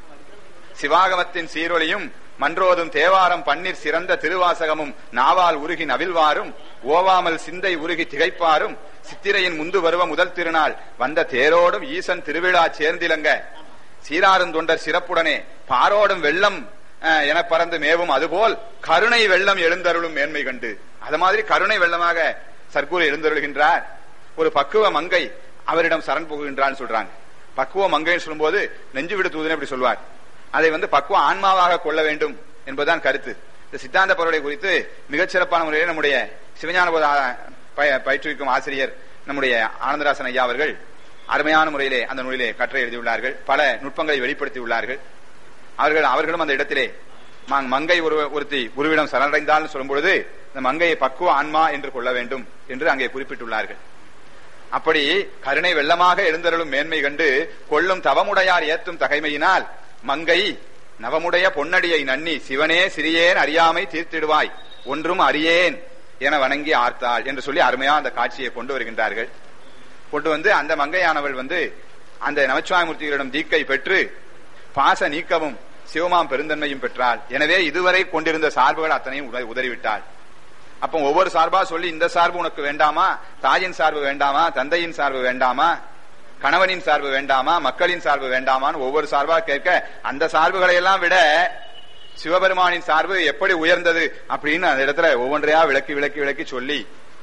சிவாகமத்தின் சீரொலியும் மன்றோதும் தேவாரம் பன்னீர் சிறந்த திருவாசகமும் நாவால் உருகி நவில்வாரும் ஓவாமல் சிந்தை உருகி திகைப்பாரும் சித்திரையின் முந்து வருவ முதல் திருநாள் வந்த தேரோடும் ஈசன் திருவிழா சேர்ந்திலங்க சீராரும் தொண்டர் சிறப்புடனே பாரோடும் வெள்ளம் என பறந்து மேவும் அதுபோல் கருணை வெள்ளம் எழுந்தருளும் மேன்மை கண்டு அது மாதிரி கருணை வெள்ளமாக சர்க்குரு எழுந்தருளுகின்றார் ஒரு பக்குவ மங்கை அவரிடம் சரண் புகுகின்றான்னு சொல்றாங்க பக்குவ மங்கைன்னு சொல்லும்போது நெஞ்சு விடு தூதுன்னு இப்படி சொல்வார் அதை வந்து பக்குவ ஆன்மாவாக கொள்ள வேண்டும் என்பதுதான் கருத்து இந்த சித்தாந்த பருவடை குறித்து மிகச்சிறப்பான முறையில் நம்முடைய சிவஞான போத பயிற்றுவிக்கும் ஆசிரியர் நம்முடைய ஆனந்தராசன் ஐயா அவர்கள் அருமையான முறையிலே அந்த நூலிலே கற்றை எழுதியுள்ளார்கள் பல நுட்பங்களை வெளிப்படுத்தி உள்ளார்கள் அவர்கள் அவர்களும் அந்த இடத்திலே மங்கை ஒரு ஒருத்தி குருவிடம் சரணடைந்தால் சொல்லும் பொழுது இந்த மங்கையை பக்குவ ஆன்மா என்று கொள்ள வேண்டும் என்று அங்கே குறிப்பிட்டுள்ளார்கள் அப்படி கருணை வெள்ளமாக எழுந்தருளும் மேன்மை கண்டு கொள்ளும் தவமுடையார் ஏத்தும் தகைமையினால் மங்கை நவமுடைய பொன்னடியை நன்னி சிவனே சிறியேன் அறியாமை தீர்த்திடுவாய் ஒன்றும் அறியேன் என வணங்கி ஆர்த்தாள் என்று சொல்லி அருமையா அந்த காட்சியை கொண்டு வருகின்றார்கள் கொண்டு வந்து அந்த மங்கையானவள் வந்து அந்த நமச்சிவாயமூர்த்திகளிடம் தீக்கை பெற்று பாச நீக்கவும் சிவமாம் பெருந்தன்மையும் பெற்றாள் எனவே இதுவரை கொண்டிருந்த சார்புகள் அத்தனையும் உதறிவிட்டாள் அப்ப ஒவ்வொரு சார்பா சொல்லி இந்த சார்பு உனக்கு வேண்டாமா தாயின் சார்பு வேண்டாமா தந்தையின் சார்பு வேண்டாமா கணவனின் சார்பு வேண்டாமா மக்களின் சார்பு வேண்டாமான்னு ஒவ்வொரு சார்பா கேட்க அந்த சார்புகளை எல்லாம் விட சிவபெருமானின் சார்பு எப்படி உயர்ந்தது அப்படின்னு அந்த இடத்துல ஒவ்வொன்றையா விளக்கி விளக்கி விளக்கி சொல்லி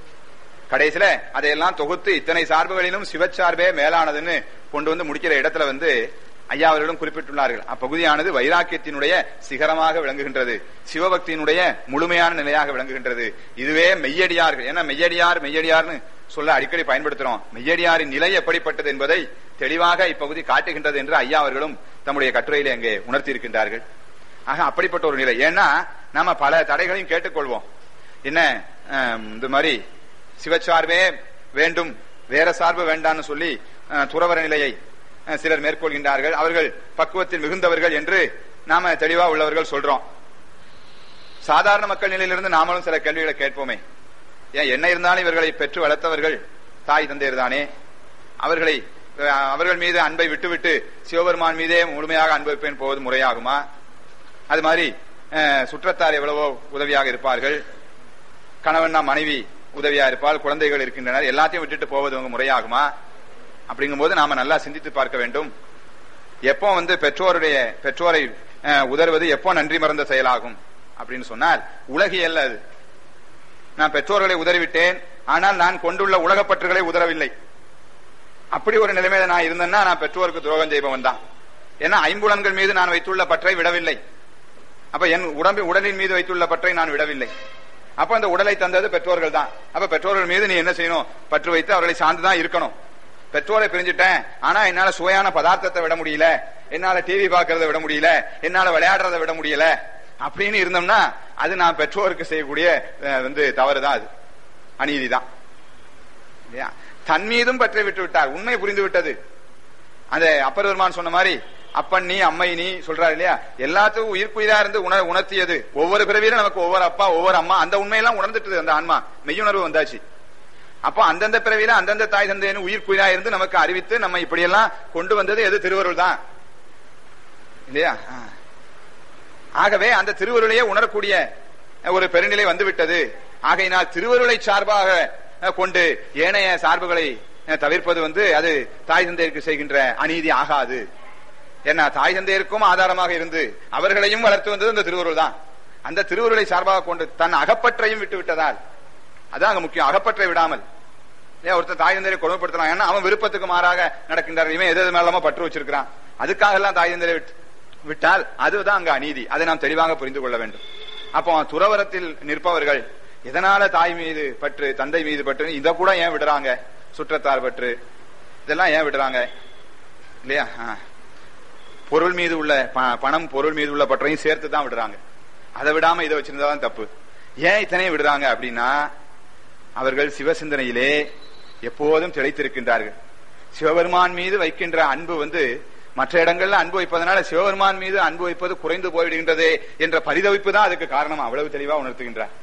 கடைசியில அதையெல்லாம் தொகுத்து இத்தனை சார்புகளிலும் சிவச்சார்பே மேலானதுன்னு கொண்டு வந்து முடிக்கிற இடத்துல வந்து ஐயா அவர்களும் குறிப்பிட்டுள்ளார்கள் அப்பகுதியானது வைராக்கியத்தினுடைய சிகரமாக விளங்குகின்றது சிவபக்தியினுடைய முழுமையான நிலையாக விளங்குகின்றது இதுவே மெய்யடியார்கள் ஏன்னா மெய்யடியார் மெய்யடியார்னு சொல்ல அடிக்கடி பயன்படுத்துறோம் மெய்யடியாரின் நிலை எப்படிப்பட்டது என்பதை தெளிவாக இப்பகுதி காட்டுகின்றது என்று ஐயா அவர்களும் தம்முடைய கட்டுரையிலே அங்கே உணர்த்தி இருக்கின்றார்கள் ஆக அப்படிப்பட்ட ஒரு நிலை ஏன்னா நாம பல தடைகளையும் கேட்டுக்கொள்வோம் என்ன இந்த மாதிரி சிவச்சார்பே வேண்டும் வேற சார்பு வேண்டாம்னு சொல்லி துறவர நிலையை சிலர் மேற்கொள்கின்றார்கள் அவர்கள் பக்குவத்தில் மிகுந்தவர்கள் என்று நாம தெளிவா உள்ளவர்கள் சொல்றோம் சாதாரண மக்கள் நிலையிலிருந்து நாமளும் சில கேள்விகளை கேட்போமே ஏன் என்ன இருந்தாலும் இவர்களை பெற்று வளர்த்தவர்கள் தாய் தந்தையர் தானே அவர்களை அவர்கள் மீது அன்பை விட்டுவிட்டு சிவபெருமான் மீதே முழுமையாக அனுபவிப்பேன் போவது முறையாகுமா அது மாதிரி சுற்றத்தார் எவ்வளவோ உதவியாக இருப்பார்கள் கணவன் மனைவி உதவியா இருப்பால் குழந்தைகள் இருக்கின்றனர் எல்லாத்தையும் விட்டுட்டு போவது முறையாகுமா அப்படிங்கும் போது நாம நல்லா சிந்தித்து பார்க்க வேண்டும் எப்போ வந்து பெற்றோருடைய பெற்றோரை உதறுவது எப்போ நன்றி மறந்த செயலாகும் அப்படின்னு சொன்னால் உலகியல்ல அது நான் பெற்றோர்களை உதறிவிட்டேன் ஆனால் நான் கொண்டுள்ள உலகப்பற்றுகளை உதறவில்லை அப்படி ஒரு நிலைமையில நான் இருந்தேன்னா நான் பெற்றோருக்கு துரோகம் செய்பவன் தான் ஏன்னா ஐம்புலன்கள் மீது நான் வைத்துள்ள பற்றை விடவில்லை அப்ப என் உடம்பு உடலின் மீது வைத்துள்ள பற்றை நான் விடவில்லை அப்ப அந்த உடலை தந்தது பெற்றோர்கள் தான் அப்ப பெற்றோர்கள் மீது நீ என்ன செய்யணும் பற்று வைத்து அவர்களை சார்ந்துதான் இருக்கணும் பெற்றோரை பிரிஞ்சுட்டேன் ஆனா என்னால சுவையான பதார்த்தத்தை விட முடியல என்னால டிவி பாக்குறத விட முடியல என்னால விளையாடுறத விட முடியல அப்படின்னு இருந்தோம்னா அது நான் பெற்றோருக்கு செய்யக்கூடிய வந்து தவறுதான் அது அநீதிதான் இல்லையா தன் மீதும் பற்றி விட்டு விட்டார் உண்மை புரிந்து விட்டது அந்த அப்பர் பெருமான் சொன்ன மாதிரி அப்பன் நீ அம்மை நீ சொல்றாரு இல்லையா எல்லாத்துக்கும் உயிர்க்குயிரா இருந்து உண உணர்த்தியது ஒவ்வொரு பிறவியிலும் நமக்கு ஒவ்வொரு அப்பா ஒவ்வொரு அம்மா அந்த உண்மையெல்லாம் உணர்ந்துட்டு அந்த ஆன்மா மெய்யுணர்வு வந்தாச்சு அப்போ அந்தந்த பிறவியில அந்தந்த தாய் தந்தையன்னு உயிர்க்குயிரா இருந்து நமக்கு அறிவித்து நம்ம இப்படியெல்லாம் கொண்டு வந்தது எது திருவருள் தான் இல்லையா ஆ. ஆகவே அந்த திருவருளையே உணரக்கூடிய ஒரு பெருநிலை வந்துவிட்டது ஆகையினால் திருவருளை சார்பாக அஹ், கொண்டு ஏனைய சார்புகளை அஹ், தவிர்ப்பது வந்து அது தாய் தந்தையருக்கு செய்கின்ற அநீதி ஆகாது ஏன்னா தாய் தந்தையருக்கும் ஆதாரமாக இருந்து அவர்களையும் வளர்த்து வந்தது இந்த திருவருள் தான் அந்த திருவருளை சார்பாக கொண்டு தன் அகப்பற்றையும் விட்டு விட்டதால் அதான் அங்க முக்கியம் அகப்பற்றை விடாமல் ஏன் ஒருத்தன் தாய் தந்தையை கொடுமைப்படுத்தலாம் ஏன்னா அவன் விருப்பத்துக்கு மாறாக நடக்கின்றார் இவன் எது எது மேலமா பற்று வச்சிருக்கிறான் அதுக்காக எல்லாம் தாய் தந்தையை விட்டு விட்டால் அதுதான் அங்க அநீதி அதை நாம் தெளிவாக புரிந்து கொள்ள வேண்டும் அப்போ துறவரத்தில் நிற்பவர்கள் எதனால தாய் மீது பற்று தந்தை மீது பற்று இத கூட ஏன் விடுறாங்க சுற்றத்தார் பற்று இதெல்லாம் ஏன் விடுறாங்க இல்லையா ஆ. பொருள் மீது உள்ள ப- பணம் பொருள் மீது உள்ள பற்றையும் சேர்த்து தான் விடுறாங்க அதை விடாம இதை வச்சிருந்தாதான் தப்பு ஏன் இத்தனையும் விடுறாங்க அப்படின்னா அவர்கள் சிவசிந்தனையிலே எப்போதும் திளைத்திருக்கின்றார்கள் சிவபெருமான் மீது வைக்கின்ற அன்பு வந்து மற்ற இடங்கள்ல அன்பு வைப்பதனால சிவபெருமான் மீது அன்பு வைப்பது குறைந்து போய்விடுகின்றதே என்ற பரிதவிப்பு தான் அதுக்கு காரணம் அவ்வளவு தெளிவா உணர்த்துகின்றார்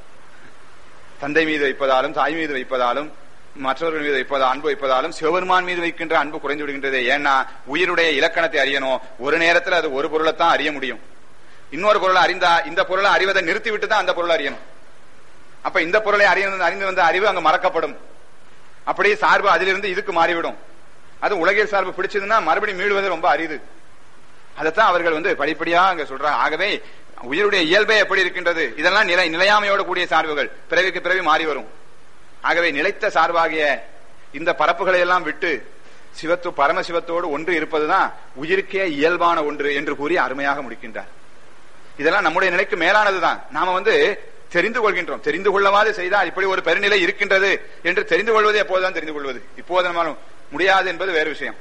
தந்தை மீது வைப்பதாலும் தாய் மீது வைப்பதாலும் மற்றவர்கள் மீது வைப்பதா அன்பு வைப்பதாலும் சிவபெருமான் மீது வைக்கின்ற அன்பு குறைந்து விடுகின்றது ஏன்னா உயிருடைய இலக்கணத்தை அறியணும் ஒரு நேரத்தில் அது ஒரு பொருளைத்தான் அறிய முடியும் இன்னொரு பொருளை அறிந்தா இந்த பொருளை அறிவதை நிறுத்திவிட்டு தான் அந்த பொருளை அறியணும் அப்ப இந்த பொருளை அறிய அறிந்து வந்த அறிவு அங்க மறக்கப்படும் அப்படியே சார்பு அதிலிருந்து இதுக்கு மாறிவிடும் அது உலகியல் சார்பு பிடிச்சதுன்னா மறுபடியும் மீளுவது ரொம்ப அரிது அதைத்தான் அவர்கள் வந்து படிப்படியா அங்க சொல்றாங்க ஆகவே உயிருடைய இயல்பே எப்படி இருக்கின்றது இதெல்லாம் நிலை நிலையாமையோடு கூடிய சார்புகள் பிறவிக்கு பிறவி மாறி வரும் ஆகவே நிலைத்த சார்பாகிய இந்த பரப்புகளை எல்லாம் விட்டு சிவத்து பரமசிவத்தோடு ஒன்று இருப்பதுதான் உயிருக்கே இயல்பான ஒன்று என்று கூறி அருமையாக முடிக்கின்றார் இதெல்லாம் நம்முடைய நிலைக்கு மேலானதுதான் நாம வந்து தெரிந்து கொள்கின்றோம் தெரிந்து கொள்ளவாது செய்தால் இப்படி ஒரு பெருநிலை இருக்கின்றது என்று தெரிந்து கொள்வது எப்போதுதான் தெரிந்து கொள்வது இப்போது நம்மால் முடியாது என்பது வேறு விஷயம்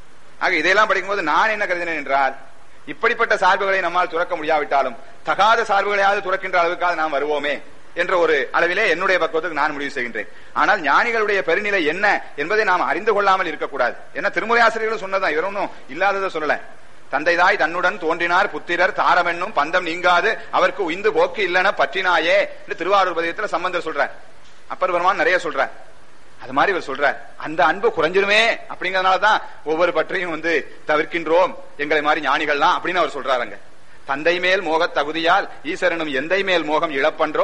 ஆக இதையெல்லாம் படிக்கும்போது நான் என்ன கருதினேன் என்றால் இப்படிப்பட்ட சார்புகளை நம்மால் துறக்க முடியாவிட்டாலும் தகாத சார்புகளையாவது துறக்கின்ற அளவுக்காக நாம் வருவோமே என்ற ஒரு அளவிலே என்னுடைய பக்குவத்துக்கு நான் முடிவு செய்கின்றேன் ஆனால் ஞானிகளுடைய பெருநிலை என்ன என்பதை நாம் அறிந்து கொள்ளாமல் இருக்கக்கூடாது ஏன்னா திருமுறை ஆசிரியர்களும் சொன்னதான் இவர் ஒன்றும் இல்லாததை சொல்லல தந்தைதாய் தன்னுடன் தோன்றினார் புத்திரர் தாரமென்னும் பந்தம் நீங்காது அவருக்கு உய்ந்து போக்கு இல்லன பற்றினாயே என்று திருவாரூர் பதியத்துல சம்பந்தர் சொல்றார் அப்பர் பெருமான் நிறைய சொல்றார் அது மாதிரி இவர் சொல்றார் அந்த அன்பு குறைஞ்சிருமே அப்படிங்கறதுனாலதான் ஒவ்வொரு பற்றையும் வந்து தவிர்க்கின்றோம் எங்களை மாதிரி ஞானிகள்லாம் அப்படின்னு அவர் சொல்றாருங்க தந்தை மேல் மோகத் தகுதியால் ஈசரனும் எந்தை மேல் மோகம் இழப்பன்றோ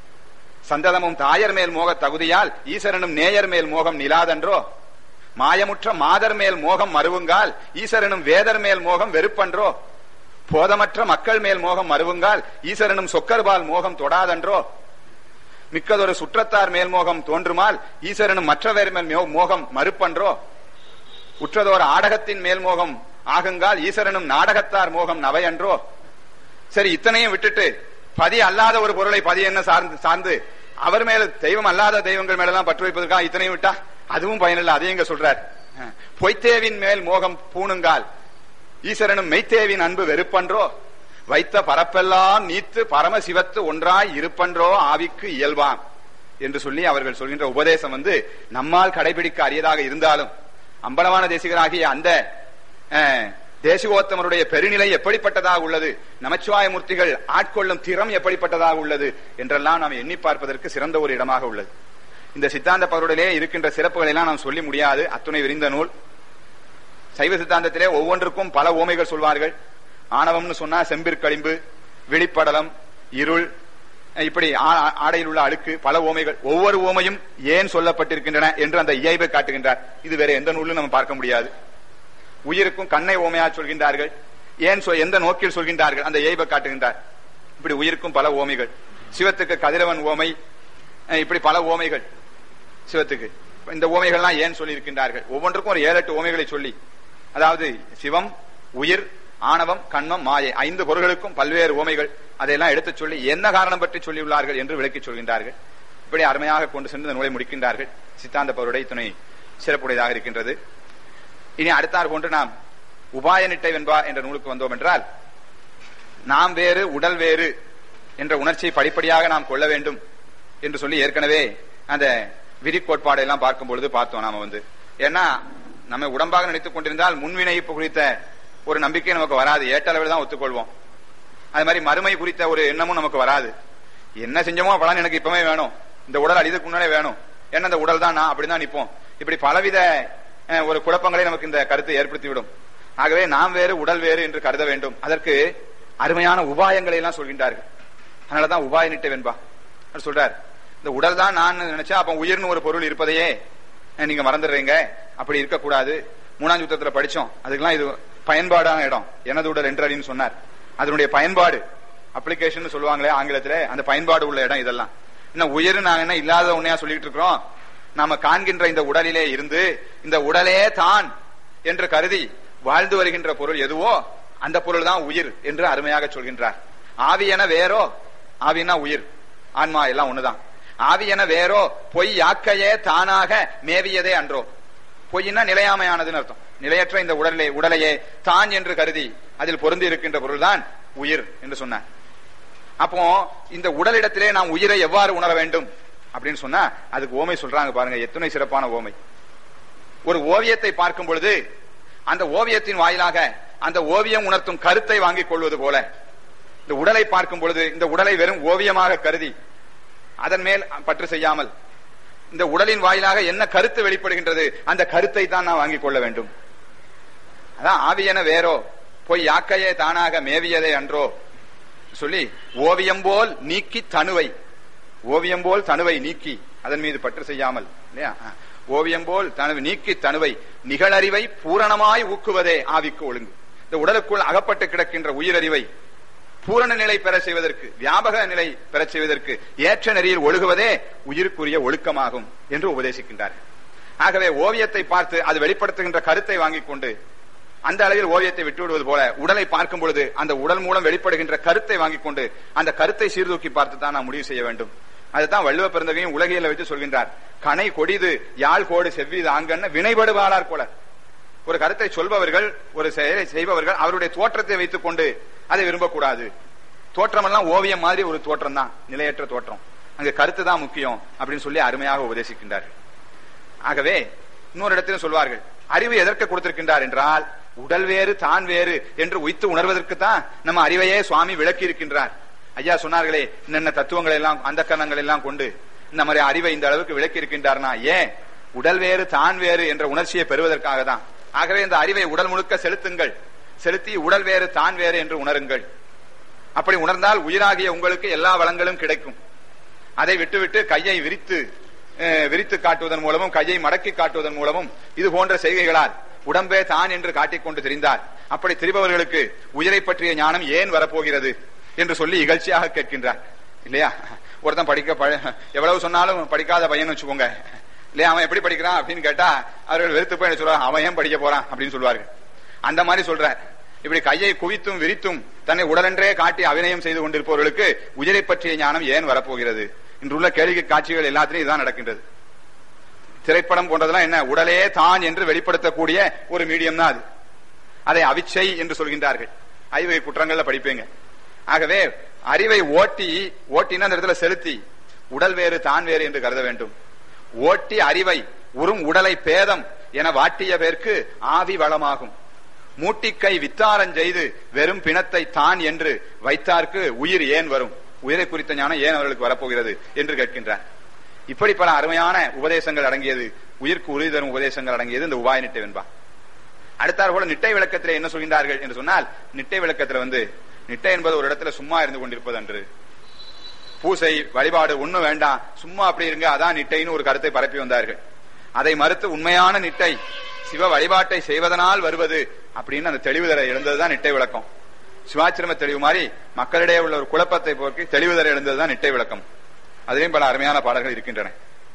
சந்ததமும் தாயர் மேல் மோகத் தகுதியால் ஈசரனும் நேயர் மேல் மோகம் நிலாதன்றோ மாயமுற்ற மாதர் மேல் மோகம் மறுவுங்கால் ஈசரனும் வேதர் மேல் மோகம் வெறுப்பன்றோ போதமற்ற மக்கள் மேல் மோகம் மறுவுங்கால் ஈசரனும் சொக்கர்பால் மோகம் தொடாதன்றோ மிக்கதொரு சுற்றத்தார் மேல் மோகம் தோன்றுமால் ஈசரனும் மற்றவர் மேல் மோ- மோகம் மறுப்பன்றோ உற்றதோர் ஆடகத்தின் மேல் மோகம் ஆகுங்கால் ஈசரனும் நாடகத்தார் மோகம் நவையன்றோ சரி இத்தனையும் விட்டுட்டு பதி அல்லாத ஒரு பொருளை பதி என்ன சார்ந்து சார்ந்து அவர் மேல தெய்வம் அல்லாத தெய்வங்கள் மேலெல்லாம் பற்று வைப்பதற்காக இத்தனையும் விட்டா அதுவும் பயனில்லை அதையும் இங்க சொல்றார் அஹ், பொய்த்தேவின் மேல் மோகம் பூணுங்கால் ஈஸ்வரனும் மெய்த்தேவின் அன்பு வெறுப்பன்றோ வைத்த பரப்பெல்லாம் நீத்து பரமசிவத்து ஒன்றாய் இருப்பன்றோ ஆவிக்கு இயல்பாம் என்று சொல்லி அவர்கள் சொல்கின்ற உபதேசம் வந்து நம்மால் கடைபிடிக்க அரியதாக இருந்தாலும் அம்பலவான தேசிகராகிய அந்த அஹ், தேசிகோத்தமருடைய பெருநிலை எப்படிப்பட்டதாக உள்ளது நமச்சிவாய மூர்த்திகள் ஆட்கொள்ளும் திறம் எப்படிப்பட்டதாக உள்ளது என்றெல்லாம் நாம் எண்ணி பார்ப்பதற்கு சிறந்த ஒரு இடமாக உள்ளது இந்த சித்தாந்த பருடலே இருக்கின்ற சிறப்புகளை எல்லாம் நாம் சொல்லி முடியாது அத்துணை விரிந்த நூல் சைவ சித்தாந்தத்திலே ஒவ்வொன்றுக்கும் பல ஓமைகள் சொல்வார்கள் ஆணவம்னு சொன்னா செம்பிற்களிம்பு வெளிப்படலம் இருள் இப்படி ஆ- ஆ- ஆடையில் உள்ள அழுக்கு பல ஓமைகள் ஒவ்வொரு ஓமையும் ஏன் சொல்லப்பட்டிருக்கின்றன என்று அந்த இயல்பை காட்டுகின்றார் இது வேற எந்த நூலும் நம்ம பார்க்க முடியாது உயிருக்கும் கண்ணை ஓமையா சொல்கின்றார்கள் ஏன் சொ- எந்த நோக்கில் சொல்கின்றார்கள் அந்த இயல்பை காட்டுகின்றார் இப்படி உயிருக்கும் பல ஓமைகள் சிவத்துக்கு கதிரவன் ஓமை அஹ் இப்படி பல ஓமைகள் சிவத்துக்கு இந்த ஓமைகள்லாம் ஏன் சொல்லி இருக்கின்றார்கள் ஒவ்வொன்றுக்கும் ஒரு ஏழு எட்டு ஓமைகளை சொல்லி அதாவது சிவம் உயிர் ஆணவம் கண்மம் மாயை ஐந்து பொருள்களுக்கும் பல்வேறு ஓமைகள் அதையெல்லாம் எடுத்துச் சொல்லி என்ன காரணம் பற்றி சொல்லியுள்ளார்கள் என்று விளக்கிச் சொல்கின்றார்கள் இப்படி அருமையாக கொண்டு சென்று இந்த நூலை முடிக்கின்றார்கள் சித்தாந்த பருடைய துணை சிறப்புடையதாக இருக்கின்றது இனி அடுத்தார் போன்று நாம் உபாய நிட்டை வெண்பா என்ற நூலுக்கு வந்தோம் என்றால் நாம் வேறு உடல் வேறு என்ற உணர்ச்சியை படிப்படியாக நாம் கொள்ள வேண்டும் என்று சொல்லி ஏற்கனவே அந்த விதி கோட்பாடை எல்லாம் பார்க்கும் பொழுது பார்த்தோம் நாம வந்து ஏன்னா நம்ம உடம்பாக நினைத்துக் கொண்டிருந்தால் முன்வினைப்பு குறித்த ஒரு நம்பிக்கை நமக்கு வராது ஏற்றளவில் தான் ஒத்துக்கொள்வோம் அது மாதிரி மறுமை குறித்த ஒரு எண்ணமும் நமக்கு வராது என்ன செஞ்சோமோ பலன் எனக்கு இப்பவே வேணும் இந்த உடல் அழிதுக்கு முன்னாலே வேணும் ஏன்னா இந்த உடல் தான் நான் அப்படிதான் நிப்போம் இப்படி பலவித அஹ், ஒரு குழப்பங்களை நமக்கு இந்த கருத்தை ஏற்படுத்திவிடும் ஆகவே நாம் வேறு உடல் வேறு என்று கருத வேண்டும் அதற்கு அருமையான உபாயங்களை எல்லாம் சொல்கின்றார்கள் அதனாலதான் உபாய நிட்டை வெண்பா அவர் சொல்றார் இந்த உடல் தான் நான் நினைச்சா அப்ப உயிர்னு ஒரு பொருள் இருப்பதையே அஹ், நீங்க மறந்துடுறீங்க அப்படி இருக்கக்கூடாது மூணாம் யுத்தத்துல படிச்சோம் அதுக்கெல்லாம் இது பயன்பாடான இடம் எனது உடல் என்றடின்னு சொன்னார் அதனுடைய பயன்பாடு அப்ளிகேஷன் சொல்லுவாங்களே ஆங்கிலத்துல அந்த பயன்பாடு உள்ள இடம் இதெல்லாம் இன்னும் உயிர் நாங்க என்ன இல்லாத உன்னையா சொல்லிட்டு இருக்கிறோம் நாம காண்கின்ற இந்த உடலிலே இருந்து இந்த உடலே தான் என்று கருதி வாழ்ந்து வருகின்ற பொருள் எதுவோ அந்த பொருள் தான் உயிர் என்று அருமையாக சொல்கின்றார் ஆவி என வேறோ ஆவினா உயிர் ஆன்மா எல்லாம் ஒண்ணுதான் ஆவி என வேறோ பொய் யாக்கையே தானாக மேவியதே அன்றோ பொய்னா நிலையாமையானதுன்னு அர்த்தம் நிலையற்ற இந்த உடலை உடலையே தான் என்று கருதி அதில் பொருந்தி இருக்கின்ற பொருள்தான் உயிர் என்று சொன்னார் அப்போ இந்த உடலிடத்திலே நாம் உயிரை எவ்வாறு உணர வேண்டும் அப்படின்னு சொன்னா அதுக்கு ஓமை சொல்றாங்க பாருங்க எத்தனை சிறப்பான ஓமை ஒரு ஓவியத்தை பார்க்கும் பொழுது அந்த ஓவியத்தின் வாயிலாக அந்த ஓவியம் உணர்த்தும் கருத்தை வாங்கிக் கொள்வது போல இந்த உடலை பார்க்கும் பொழுது இந்த உடலை வெறும் ஓவியமாக கருதி அதன் மேல் பற்று செய்யாமல் இந்த உடலின் வாயிலாக என்ன கருத்து வெளிப்படுகின்றது அந்த கருத்தை தான் நான் வாங்கிக் கொள்ள வேண்டும் அதான் ஆவியன வேறோ போய் யாக்கையே தானாக மேவியதே அன்றோ சொல்லி ஓவியம் போல் நீக்கி தனுவை ஓவியம் போல் தனுவை நீக்கி அதன் மீது பற்று செய்யாமல் இல்லையா ஓவியம் போல் தனுவை நீக்கி தனுவை நிகழறிவை பூரணமாய் ஊக்குவதே ஆவிக்கு ஒழுங்கு இந்த உடலுக்குள் அகப்பட்டு கிடக்கின்ற உயிரறிவை பூரண நிலை பெற செய்வதற்கு வியாபக நிலை பெற செய்வதற்கு ஏற்ற நெறியில் ஒழுகுவதே உயிருக்குரிய ஒழுக்கமாகும் என்று உபதேசிக்கின்றார்கள் ஆகவே ஓவியத்தை பார்த்து அது வெளிப்படுத்துகின்ற கருத்தை வாங்கிக் கொண்டு அந்த அளவில் ஓவியத்தை விட்டுவிடுவது போல உடலை பார்க்கும் பொழுது அந்த உடல் மூலம் வெளிப்படுகின்ற கருத்தை வாங்கிக் கொண்டு அந்த கருத்தை சீர்தூக்கி பார்த்து தான் நாம் முடிவு செய்ய வேண்டும் அதுதான் வள்ளுவ பிறந்தகையும் உலகியல வைத்து சொல்கின்றார் கனை கொடிது யாழ் கோடு செவ்விது ஆங்கன்னு வினைபடுவாளார் போல ஒரு கருத்தை சொல்பவர்கள் ஒரு செயலை செய்பவர்கள் அவருடைய தோற்றத்தை வைத்துக் கொண்டு அதை விரும்பக்கூடாது தோற்றமெல்லாம் ஓவியம் மாதிரி ஒரு தோற்றம் தான் நிலையற்ற தோற்றம் அங்க கருத்து தான் முக்கியம் அப்படின்னு சொல்லி அருமையாக உபதேசிக்கின்றார்கள் ஆகவே இன்னொரு இடத்திலும் சொல்வார்கள் அறிவு எதற்கு கொடுத்திருக்கின்றார் என்றால் உடல் வேறு தான் வேறு என்று உய்த்து உணர்வதற்கு தான் நம்ம அறிவையே சுவாமி விளக்கி இருக்கின்றார் ஐயா சொன்னார்களே என்னென்ன தத்துவங்களை எல்லாம் அந்த கரணங்கள் எல்லாம் கொண்டு இந்த மாதிரி அறிவை இந்த அளவுக்கு விளக்கி இருக்கின்றார்னா ஏன் உடல் வேறு தான் வேறு என்ற உணர்ச்சியை பெறுவதற்காக தான் ஆகவே இந்த அறிவை உடல் முழுக்க செலுத்துங்கள் செலுத்தி உடல் வேறு தான் வேறு என்று உணருங்கள் அப்படி உணர்ந்தால் உயிராகிய உங்களுக்கு எல்லா வளங்களும் கிடைக்கும் அதை விட்டுவிட்டு கையை விரித்து அஹ், விரித்து காட்டுவதன் மூலமும் கையை மடக்கி காட்டுவதன் மூலமும் இது போன்ற செய்கைகளால் உடம்பே தான் என்று காட்டிக்கொண்டு தெரிந்தார் அப்படி திரிபவர்களுக்கு உயிரை பற்றிய ஞானம் ஏன் வரப்போகிறது என்று சொல்லி இகழ்ச்சியாக கேட்கின்றார் இல்லையா ஒருத்தன் படிக்க பழ- எவ்வளவு சொன்னாலும் படிக்காத பையன் வச்சுக்கோங்க இல்லையா அவன் எப்படி படிக்கிறான் அப்படின்னு கேட்டா அவர்கள் வெறுத்து போய் என்ன சொல்றாங்க அவன் ஏன் படிக்க போறான் அப்படின்னு சொல்வார்கள் அந்த மாதிரி சொல்றார் இப்படி கையை குவித்தும் விரித்தும் தன்னை உடலென்றே காட்டி அபிநயம் செய்து கொண்டிருப்பவர்களுக்கு உயிரை பற்றிய ஞானம் ஏன் வரப்போகிறது இன்றுள்ள கேளிக்கை காட்சிகள் எல்லாத்திலும் இதுதான் நடக்கின்றது திரைப்படம் போன்றதெல்லாம் என்ன உடலே தான் என்று வெளிப்படுத்தக்கூடிய ஒரு மீடியம் தான் அது அதை அவிச்சை என்று சொல்கின்றார்கள் ஐவகை குற்றங்கள்ல படிப்பீங்க ஆகவே அறிவை ஓட்டி ஓட்டினா அந்த இடத்துல செலுத்தி உடல் வேறு தான் வேறு என்று கருத வேண்டும் ஓட்டி அறிவை உறும் உடலை பேதம் என வாட்டிய பேர்க்கு ஆவி வளமாகும் மூட்டிக்கை வித்தாரம் செய்து வெறும் பிணத்தை தான் என்று வைத்தார்க்கு உயிர் ஏன் வரும் உயிரை குறித்த ஞானம் ஏன் அவர்களுக்கு வரப்போகிறது என்று கேட்கின்றார் இப்படி பல அருமையான உபதேசங்கள் அடங்கியது உயிர்க்கு உறுதி தரும் உபதேசங்கள் அடங்கியது இந்த உபாய நிட்டை வெண்பா அடுத்தாற் போல நிட்டை விளக்கத்திலே என்ன சொல்கின்றார்கள் என்று சொன்னால் நிட்டை விளக்கத்துல வந்து நிட்டை என்பது ஒரு இடத்துல சும்மா இருந்து கொண்டிருப்பது அன்று பூசை வழிபாடு ஒண்ணும் வேண்டாம் சும்மா அப்படி இருங்க அதான் நிட்டைன்னு ஒரு கருத்தை பரப்பி வந்தார்கள் அதை மறுத்து உண்மையான நிட்டை சிவ வழிபாட்டை செய்வதனால் வருவது அப்படின்னு அந்த தெளிவு தர எழுந்ததுதான் நிட்டை விளக்கம் சிவாச்சிரம தெளிவு மாதிரி மக்களிடையே உள்ள ஒரு குழப்பத்தை போக்கி தெளிவு தர எழுந்ததுதான் நிட்டை விளக்கம் அதிலையும் பல அருமையான பாடல்கள் இருக்கின்றன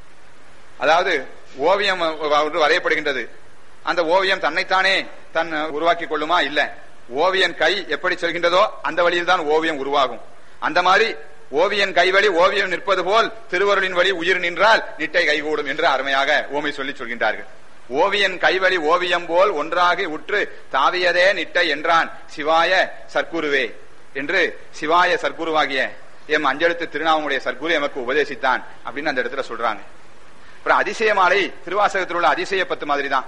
அதாவது ஓவியம் ஒன்று வரையப்படுகின்றது அந்த ஓவியம் தன்னைத்தானே தன் உருவாக்கி கொள்ளுமா இல்ல ஓவியன் கை எப்படி செல்கின்றதோ அந்த வழியில் தான் ஓவியம் உருவாகும் அந்த மாதிரி ஓவியன் கைவழி ஓவியம் நிற்பது போல் திருவருளின் வழி உயிர் நின்றால் நிட்டை கைகூடும் என்று அருமையாக ஓமை சொல்லி சொல்கின்றார்கள் ஓவியன் கைவழி ஓவியம் போல் ஒன்றாகி உற்று தாவியதே நிட்டை என்றான் சிவாய சர்க்குருவே என்று சிவாய சர்க்குருவாகிய எம் அஞ்செழுத்து திருநாமமுடைய சர்க்குரு எமக்கு உபதேசித்தான் அப்படின்னு அந்த இடத்துல சொல்றாங்க அப்புறம் அதிசய மாலை திருவாசகத்தில் உள்ள அதிசய பத்து மாதிரி தான்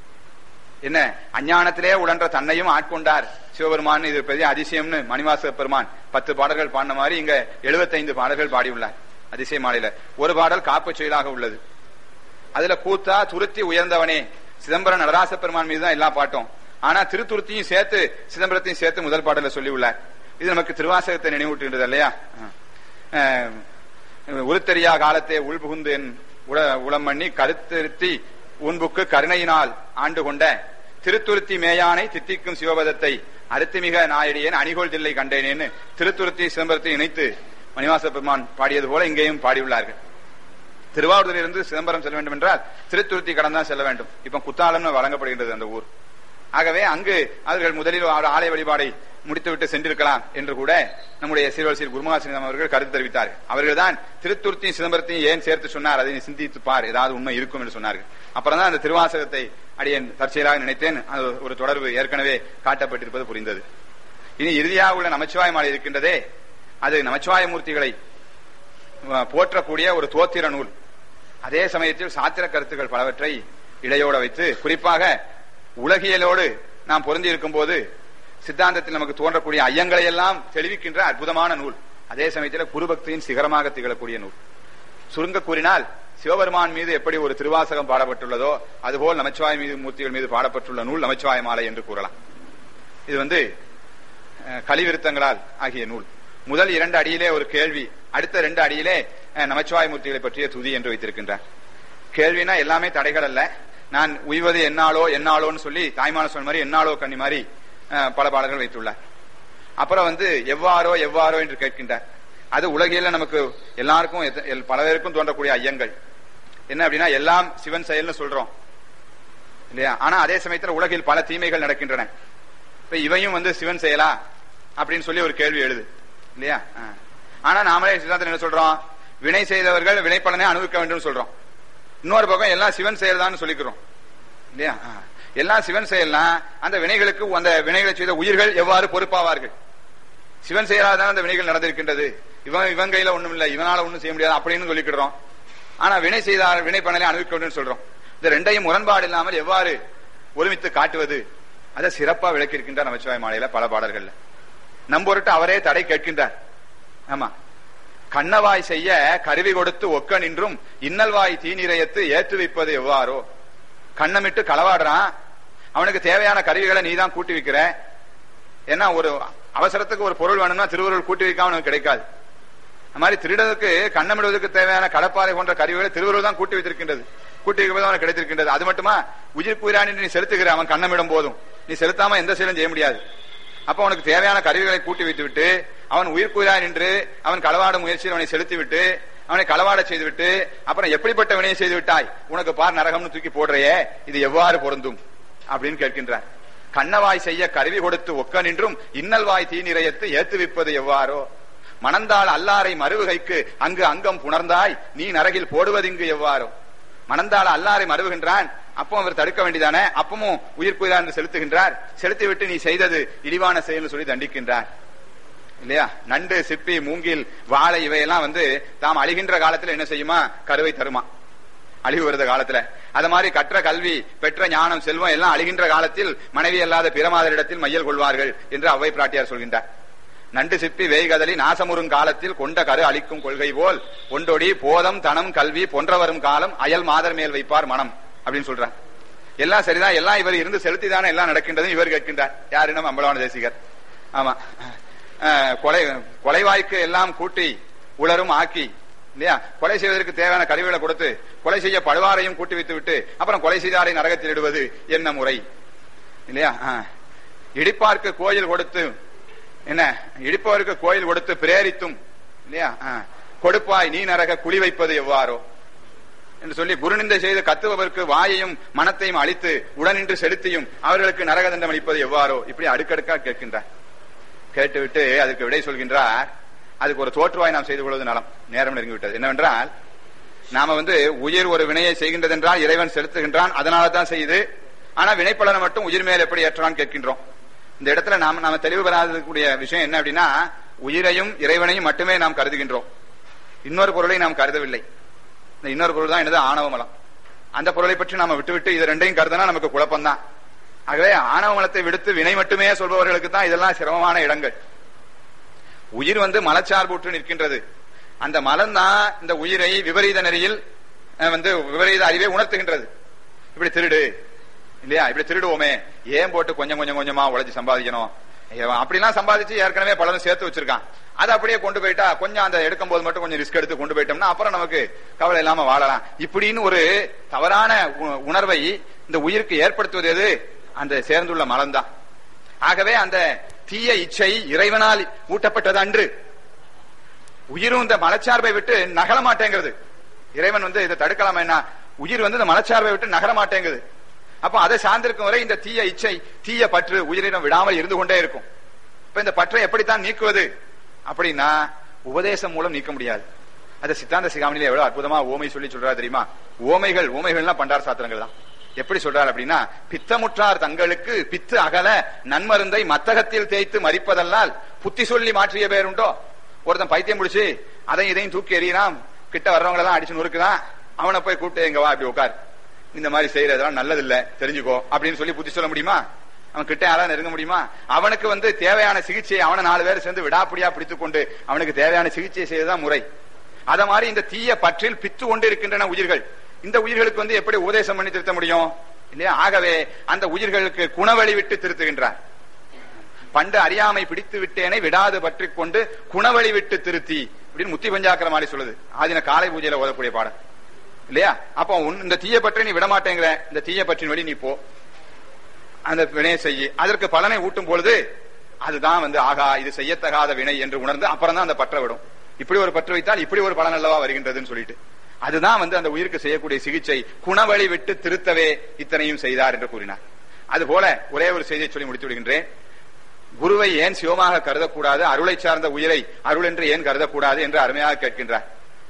என்ன அஞ்ஞானத்திலே உடன்ற தன்னையும் ஆட்கொண்டார் சிவபெருமான் இது பெரிய அதிசயம்னு மணிவாசக பெருமான் பத்து பாடல்கள் பாடின மாதிரி இங்க 75 பாடல்கள் பாடியுள்ளார் அதிசய மாலையில ஒரு பாடல் காப்பு செயலாக உள்ளது அதுல கூத்தா துருத்தி உயர்ந்தவனே சிதம்பரம் நடராச பெருமான் மீது தான் எல்லா பாட்டும் ஆனா திருத்துருத்தியும் சேர்த்து சிதம்பரத்தையும் சேர்த்து முதல் பாடல சொல்லி உள்ளார் இது நமக்கு திருவாசகத்தை நினைவூட்டுகின்றது இல்லையா அஹ், உருத்தெரியா காலத்தே உள்புகுந்து என் உள உளம் பண்ணி கருத்திருத்தி உன்புக்கு கருணையினால் ஆண்டு கொண்ட திருத்துருத்தி மேயானை தித்திக்கும் சிவபதத்தை அருத்திமிக நாயடியேன் அணிகோல் தில்லை கண்டேனேன்னு திருத்துருத்தி சிதம்பரத்தை இணைத்து மணிவாச பெருமான் பாடியது போல இங்கேயும் பாடியுள்ளார்கள் திருவாரூரிலிருந்து சிதம்பரம் செல்ல வேண்டும் என்றால் திருத்துருத்தி கடந்தான் செல்ல வேண்டும் இப்ப குத்தாலம்னு வழங்கப்படுகின்றது அந்த ஊர் ஆகவே அங்கு அவர்கள் முதலில் ஒரு ஆலய வழிபாடை முடித்துவிட்டு சென்றிருக்கலாம் என்று கூட நம்முடைய சீர்வல் சீர் குருமகாசினம் அவர்கள் கருத்து தெரிவித்தார்கள் அவர்கள்தான் திருத்துருத்தியும் சிதம்பரத்தையும் ஏன் சேர்த்து சொன்னார் அதை நீ சிந்தித்து பார் ஏதாவது உண்மை இருக்கும் என்று சொன்னார்கள் அப்புறம் தான் அந்த திருவாசகத்தை அடியேன் தற்செயலாக நினைத்தேன் அது ஒரு தொடர்பு ஏற்கனவே காட்டப்பட்டிருப்பது புரிந்தது இனி இறுதியாக உள்ள நமச்சிவாய மாலை இருக்கின்றதே அது நமச்சிவாய மூர்த்திகளை அஹ், போற்றக்கூடிய ஒரு தோத்திர நூல் அதே சமயத்தில் சாத்திர கருத்துக்கள் பலவற்றை இடையோட வைத்து குறிப்பாக உலகியலோடு நாம் பொருந்தி இருக்கும் போது சித்தாந்தத்தில் நமக்கு தோன்றக்கூடிய ஐயங்களை எல்லாம் தெளிவிக்கின்ற அற்புதமான நூல் அதே சமயத்தில் குருபக்தியின் சிகரமாக திகழக்கூடிய நூல் சுருங்க கூறினால் சிவபெருமான் மீது எப்படி ஒரு திருவாசகம் பாடப்பட்டுள்ளதோ அதுபோல் நமச்சிவாய மீது மூர்த்திகள் மீது பாடப்பட்டுள்ள நூல் நமச்சிவாய மாலை என்று கூறலாம் இது வந்து அஹ், கலிவிருத்தங்களால் ஆகிய நூல் முதல் இரண்டு அடியிலே ஒரு கேள்வி அடுத்த ரெண்டு அடியிலே அஹ், நமச்சிவாய மூர்த்திகளை பற்றிய துதி என்று வைத்திருக்கின்றார் கேள்வினா எல்லாமே தடைகள் அல்ல நான் உய்வது என்னாலோ என்னாலோன்னு சொல்லி தாய்மான சொன்ன மாதிரி என்னாலோ கண்ணி மாதிரி அஹ், பல பாடல்கள் வைத்துள்ளார் அப்புறம் வந்து எவ்வாறோ எவ்வாறோ என்று கேட்கின்றார் அது உலகில நமக்கு எல்லாருக்கும் எத்த- எல்- பல பேருக்கும் தோன்றக்கூடிய ஐயங்கள் என்ன அப்படின்னா எல்லாம் சிவன் செயல்னு சொல்றோம் இல்லையா ஆனா அதே சமயத்துல உலகில் பல தீமைகள் நடக்கின்றன இப்ப இவையும் வந்து சிவன் செயலா அப்படின்னு சொல்லி ஒரு கேள்வி எழுது இல்லையா ஆ. ஆனா நாமளே சித்தாந்தத்தில் என்ன சொல்றோம் வினை செய்தவர்கள் வினைப்பலனை அனுபவிக்க வேண்டும் சொல்றோம் இன்னொரு பக்கம் எல்லாம் சிவன் செயல்தான் சொல்லிக்கிறோம் இல்லையா ஆ. எல்லாம் சிவன் செயல்னா அந்த வினைகளுக்கு அந்த வினைகளை செய்த உயிர்கள் எவ்வாறு பொறுப்பாவார்கள் சிவன் செயலாதான் அந்த வினைகள் நடந்திருக்கின்றது இவன் இவன் கையில ஒண்ணும் இல்ல இவனால ஒண்ணும் செய்ய முடியாது அப்படின்னு சொல்லிக்கிறோம் ஆனா வினை செய்தால் வினை பண்ணலை அனுபவிக்க வேண்டும் சொல்றோம் இந்த ரெண்டையும் முரண்பாடு இல்லாமல் எவ்வாறு ஒருமித்து காட்டுவது அதை சிறப்பா விளக்கியிருக்கின்றார் நமச்சிவாய மாலையில பல பாடல்கள்ல நம்பொருட்டு அவரே தடை கேட்கின்றார் ஆமா கண்ணவாய் செய்ய கருவி கொடுத்து ஒக்க நின்றும் இன்னல்வாய் தீநிறையத்து ஏத்து வைப்பது எவ்வாறோ கண்ணமிட்டு களவாடுறான் அவனுக்கு தேவையான கருவிகளை நீ தான் கூட்டி வைக்கிற ஏன்னா ஒரு அவசரத்துக்கு ஒரு பொருள் வேணும்னா திருவருள் கூட்டி வைக்காம அவனுக்கு கிடைக்காது அந்த மாதிரி திருடனுக்கு கண்ணமிடுவதற்கு தேவையான கடப்பாறை போன்ற கருவிகளை திருவருள் தான் கூட்டி வைத்திருக்கின்றது கூட்டி வைக்கும்போது அவனுக்கு கிடைத்திருக்கின்றது அது மட்டுமா உயிர் புயிரானி நீ செலுத்துகிற அவன் கண்ணமிடும் போதும் நீ செலுத்தாம எந்த செயலும் செய்ய முடியாது அப்ப அவனுக்கு தேவையான கருவிகளை கூட்டி வைத்து விட்டு அவன் உயிர் குயிரா நின்று அவன் களவாட முயற்சியில் அவனை செலுத்தி விட்டு அவனை களவாட செய்து விட்டு அப்புறம் எப்படிப்பட்ட வினையை செய்து விட்டாய் உனக்கு பார் நரகம்னு தூக்கி போடுறையே இது எவ்வாறு பொருந்தும் அப்படின்னு கேட்கின்றார் கண்ணவாய் செய்ய கருவி கொடுத்து ஒக்க நின்றும் இன்னல்வாய் தீநிறையத்து ஏத்து விப்பது எவ்வாறோ மணந்தால் அல்லாரை மறுவுகைக்கு அங்கு அங்கம் புணர்ந்தாய் நீ நரகில் போடுவதிங்கு எவ்வாறோ மணந்தால் அல்லாரை மறுவுகின்றான் அப்போ அவர் தடுக்க வேண்டியதானே அப்பமும் உயிர் குயிரா என்று செலுத்துகின்றார் செலுத்தி விட்டு நீ செய்தது இழிவான செயல்னு சொல்லி தண்டிக்கின்றார் இல்லையா நண்டு சிப்பி மூங்கில் வாழை இவையெல்லாம் வந்து தாம் அழிகின்ற காலத்துல என்ன செய்யுமா கருவை தருமா அழிவு வருத காலத்துல அது மாதிரி கற்ற கல்வி பெற்ற ஞானம் செல்வம் எல்லாம் அழிகின்ற காலத்தில் மனைவி அல்லாத பிறமாதரிடத்தில் மையல் கொள்வார்கள் என்று அவ்வை பிராட்டியார் சொல்கின்றார் நண்டு சிப்பி வேய்கதலி நாசமுறும் காலத்தில் கொண்ட கரு அளிக்கும் கொள்கை போல் ஒண்டொடி போதம் தனம் கல்வி பொன்ற வரும் காலம் அயல் மாதர் மேல் வைப்பார் மனம் அப்படின்னு சொல்றார் எல்லாம் சரிதான் எல்லாம் இவர் இருந்து செலுத்திதானே எல்லாம் நடக்கின்றது இவர் கேட்கின்றார் யாரினம் அம்பலவான தேசிகர் ஆமா அஹ், கொலை கொலைவாய்க்கு எல்லாம் கூட்டி உளரும் ஆக்கி இல்லையா கொலை செய்வதற்கு தேவையான கருவிகளை கொடுத்து கொலை செய்ய பழுவாரையும் கூட்டி வைத்து விட்டு அப்புறம் கொலை செய்தாரை நரகத்தில் இடுவது என்ன முறை இல்லையா ஆஹ். இடிப்பார்க்கு கோயில் கொடுத்து என்ன இடிப்பவருக்கு கோயில் கொடுத்து பிரேரித்தும் இல்லையா ஆஹ். கொடுப்பாய் நீ நரக குழி வைப்பது எவ்வாறோ என்று சொல்லி குருநிந்தை செய்து கத்துபவருக்கு வாயையும் மனத்தையும் அழித்து உடனின்று செலுத்தியும் அவர்களுக்கு நரக தண்டம் அளிப்பது எவ்வாறோ இப்படி அடுக்கடுக்கா கேட்கின்றார் கேட்டுவிட்டு அதுக்கு விடை சொல்கின்றார் அதுக்கு ஒரு தோற்றுவாய் நாம் செய்து கொள்வது நலம் நேரம் நெருங்கிவிட்டது என்னவென்றால் நாம வந்து உயிர் ஒரு வினையை செய்கின்றது என்றால் இறைவன் செலுத்துகின்றான் அதனால தான் செய்யுது ஆனா வினைப்பலனை மட்டும் உயிர் மேல் எப்படி ஏற்றான்னு கேட்கின்றோம் இந்த இடத்துல நாம நாம தெளிவு பெறாதக்கூடிய விஷயம் என்ன அப்படின்னா உயிரையும் இறைவனையும் மட்டுமே நாம் கருதுகின்றோம் இன்னொரு பொருளை நாம் கருதவில்லை இந்த இன்னொரு பொருள் தான் என்னது ஆணவ மலம் அந்த பொருளை பற்றி நாம விட்டு விட்டு இது ரெண்டையும் கருதுனா நமக்கு குழப்பம் தான் ஆகவே ஆணவ மலத்தை விடுத்து வினை மட்டுமே சொல்பவர்களுக்கு தான் இதெல்லாம் சிரமமான இடங்கள் உயிர் வந்து மலச்சார்புற்று நிற்கின்றது அந்த மலம் தான் இந்த உயிரை விபரீத நெறியில் அஹ், வந்து விபரீத அறிவை உணர்த்துகின்றது இப்படி திருடு இல்லையா இப்படி திருடுவோமே ஏன் போட்டு கொஞ்சம் கொஞ்சம் கொஞ்சமா உழைச்சு சம்பாதிக்கணும் இவன் அப்படிலாம் சம்பாதிச்சு ஏற்கனவே பலரும் சேர்த்து வச்சிருக்கான் அதை அப்படியே கொண்டு போயிட்டா கொஞ்சம் அந்த எடுக்கும் போது மட்டும் கொஞ்சம் ரிஸ்க் எடுத்து கொண்டு போயிட்டோம்னா அப்புறம் நமக்கு கவலை இல்லாம வாழலாம் இப்படின்னு ஒரு தவறான உ- உணர்வை இந்த உயிருக்கு ஏற்படுத்துவது எது அந்த சேர்ந்துள்ள மலம்தான் ஆகவே அந்த தீய இச்சை இறைவனால் ஊட்டப்பட்டது அன்று உயிரும் இந்த மலச்சார்பை விட்டு நகர மாட்டேங்கிறது இறைவன் வந்து இதை தடுக்கலாம் என்ன உயிர் வந்து இந்த மலச்சார்பை விட்டு நகர மாட்டேங்குது அப்ப அதை சார்ந்திருக்கும் வரை இந்த தீய இச்சை தீய பற்று உயிரினம் விடாமல் இருந்து கொண்டே இருக்கும் இப்ப இந்த பற்றை எப்படித்தான் நீக்குவது அப்படின்னா உபதேசம் மூலம் நீக்க முடியாது அது சித்தாந்த சிகாமணியில எவ்வளவு அற்புதமா ஓமை சொல்லி சொல்றா தெரியுமா ஓமைகள் ஓமைகள்லாம் பண்டார் சாத்திரங்கள் தான் எப்படி சொல்றார் அப்படின்னா பித்தமுற்றார் தங்களுக்கு பித்து அகல நன்மருந்தை மத்தகத்தில் தேய்த்து மறிப்பதல்லால் புத்தி சொல்லி மாற்றிய பேருண்டோ ஒருத்தன் பைத்தியம் முடிச்சு அதையும் இதையும் தூக்கி எறியறான் கிட்ட வர்றவங்க எல்லாம் அடிச்சு நொறுக்குறான் அவனை போய் கூப்பிட்டு எங்க வா இப்படி உட்கார் இந்த மாதிரி செய்யறதெல்லாம் நல்லதில்ல தெரிஞ்சுக்கோ அப்படின்னு சொல்லி புத்தி சொல்ல முடியுமா அவன் கிட்ட யாராவது நெருங்க முடியுமா அவனுக்கு வந்து தேவையான சிகிச்சையை அவனை நாலு பேர் சேர்ந்து விடாப்பிடியா பிடித்துக் கொண்டு அவனுக்கு தேவையான சிகிச்சை செய்யறதுதான் முறை அத மாதிரி இந்த தீய பற்றில் பித்து கொண்டு இருக்கின்றன உயிர்கள் இந்த உயிர்களுக்கு வந்து எப்படி உபதேசம் பண்ணி திருத்த முடியும் இல்லையா ஆகவே அந்த உயிர்களுக்கு குணவழி விட்டு திருத்துகின்றார் பண்டு அறியாமை பிடித்து விட்டேனை விடாது பற்றி கொண்டு குணவழி விட்டு திருத்தி அப்படின்னு முத்தி பஞ்சாக்கிற மாதிரி சொல்லுது ஆதின காலை பூஜையில ஓதக்கூடிய பாடம் இல்லையா அப்போ உன் இந்த தீய பற்றி நீ விடமாட்டேங்கிற இந்த தீய பற்றின் வழி நீ போ அந்த வினையை செய்யி அதற்கு பலனை ஊட்டும் பொழுது அதுதான் வந்து ஆகா இது செய்யத்தகாத வினை என்று உணர்ந்து அப்புறம் தான் அந்த பற்ற விடும் இப்படி ஒரு பற்று வைத்தால் இப்படி ஒரு பலன் அல்லவா வருகின்றதுன்னு சொல்லிட்டு அதுதான் வந்து அந்த உயிருக்கு செய்யக்கூடிய சிகிச்சை குணவழி விட்டு திருத்தவே இத்தனையும் செய்தார் என்று கூறினார் அதுபோல ஒரே ஒரு செய்தியை சொல்லி முடித்து விடுகின்றேன் குருவை ஏன் சிவமாக கருதக்கூடாது அருளை சார்ந்த உயிரை அருள் என்று ஏன் கருதக்கூடாது என்று அருமையாக கேட்கின்றார்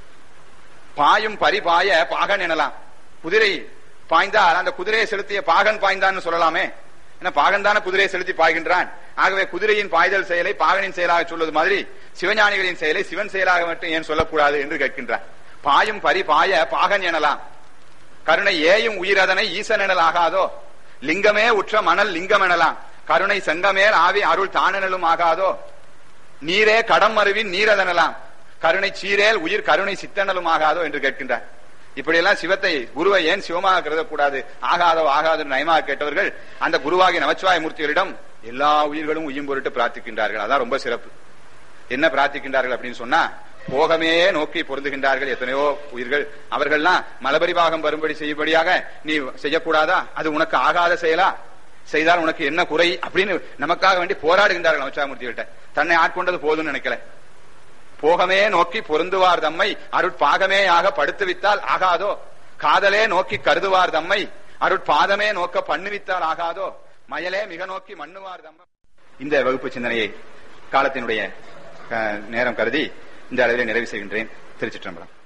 பாயும் பரிபாய பாகன் எனலாம் குதிரை பாய்ந்தால் அந்த குதிரையை செலுத்திய பாகன் பாய்ந்தான்னு சொல்லலாமே ஏன்னா பாகன் தானே குதிரையை செலுத்தி பாய்கின்றான் ஆகவே குதிரையின் பாய்தல் செயலை பாகனின் செயலாக சொல்வது மாதிரி சிவஞானிகளின் செயலை சிவன் செயலாக மட்டும் ஏன் சொல்லக்கூடாது என்று கேட்கின்றார் பாயும் பரிபாய பாகன் எனலாம் கருணை ஏயும் உயிரதனை ஈசன் எனல் ஆகாதோ லிங்கமே உற்ற மணல் லிங்கம் எனலாம் கருணை செங்கமேல் ஆவி அருள் தானெனலும் ஆகாதோ நீரே கடம் மருவின் நீரதனலாம் கருணை சீரேல் உயிர் கருணை சித்தனலும் ஆகாதோ என்று கேட்கின்றார் இப்படியெல்லாம் சிவத்தை குருவை ஏன் சிவமாக கருதக்கூடாது ஆகாதோ ஆகாதோ நயமாக கேட்டவர்கள் அந்த குருவாகிய நமச்சிவாய மூர்த்திகளிடம் எல்லா உயிர்களும் உயும் பொருட்டு பிரார்த்திக்கின்றார்கள் அதான் ரொம்ப சிறப்பு என்ன பிரார்த்திக்கின்றார்கள் அப்படின்னு சொன்னா போகமே நோக்கி பொருந்துகின்றார்கள் எத்தனையோ உயிர்கள் அவர்கள்லாம் மலபரிபாகம் வரும்படி செய்யும்படியாக நீ செய்யக்கூடாதா அது உனக்கு ஆகாத செயலா செய்தால் உனக்கு என்ன குறை அப்படின்னு நமக்காக வேண்டி போராடுகின்றார்கள் நமச்சாமூர்த்திகிட்ட தன்னை ஆட்கொண்டது போதும்னு நினைக்கல போகமே நோக்கி பொருந்துவார் தம்மை அருட்பாகமேயாக படுத்துவித்தால் ஆகாதோ காதலே நோக்கி கருதுவார் தம்மை அருட்பாதமே நோக்க பண்ணுவித்தால் ஆகாதோ மயலே மிக நோக்கி மண்ணுவார் தம்மை இந்த வகுப்பு சிந்தனையை காலத்தினுடைய அஹ், நேரம் கருதி இந்த அளவிலே நிறைவு செய்கின்றேன் திருச்சிற்றம்பலம்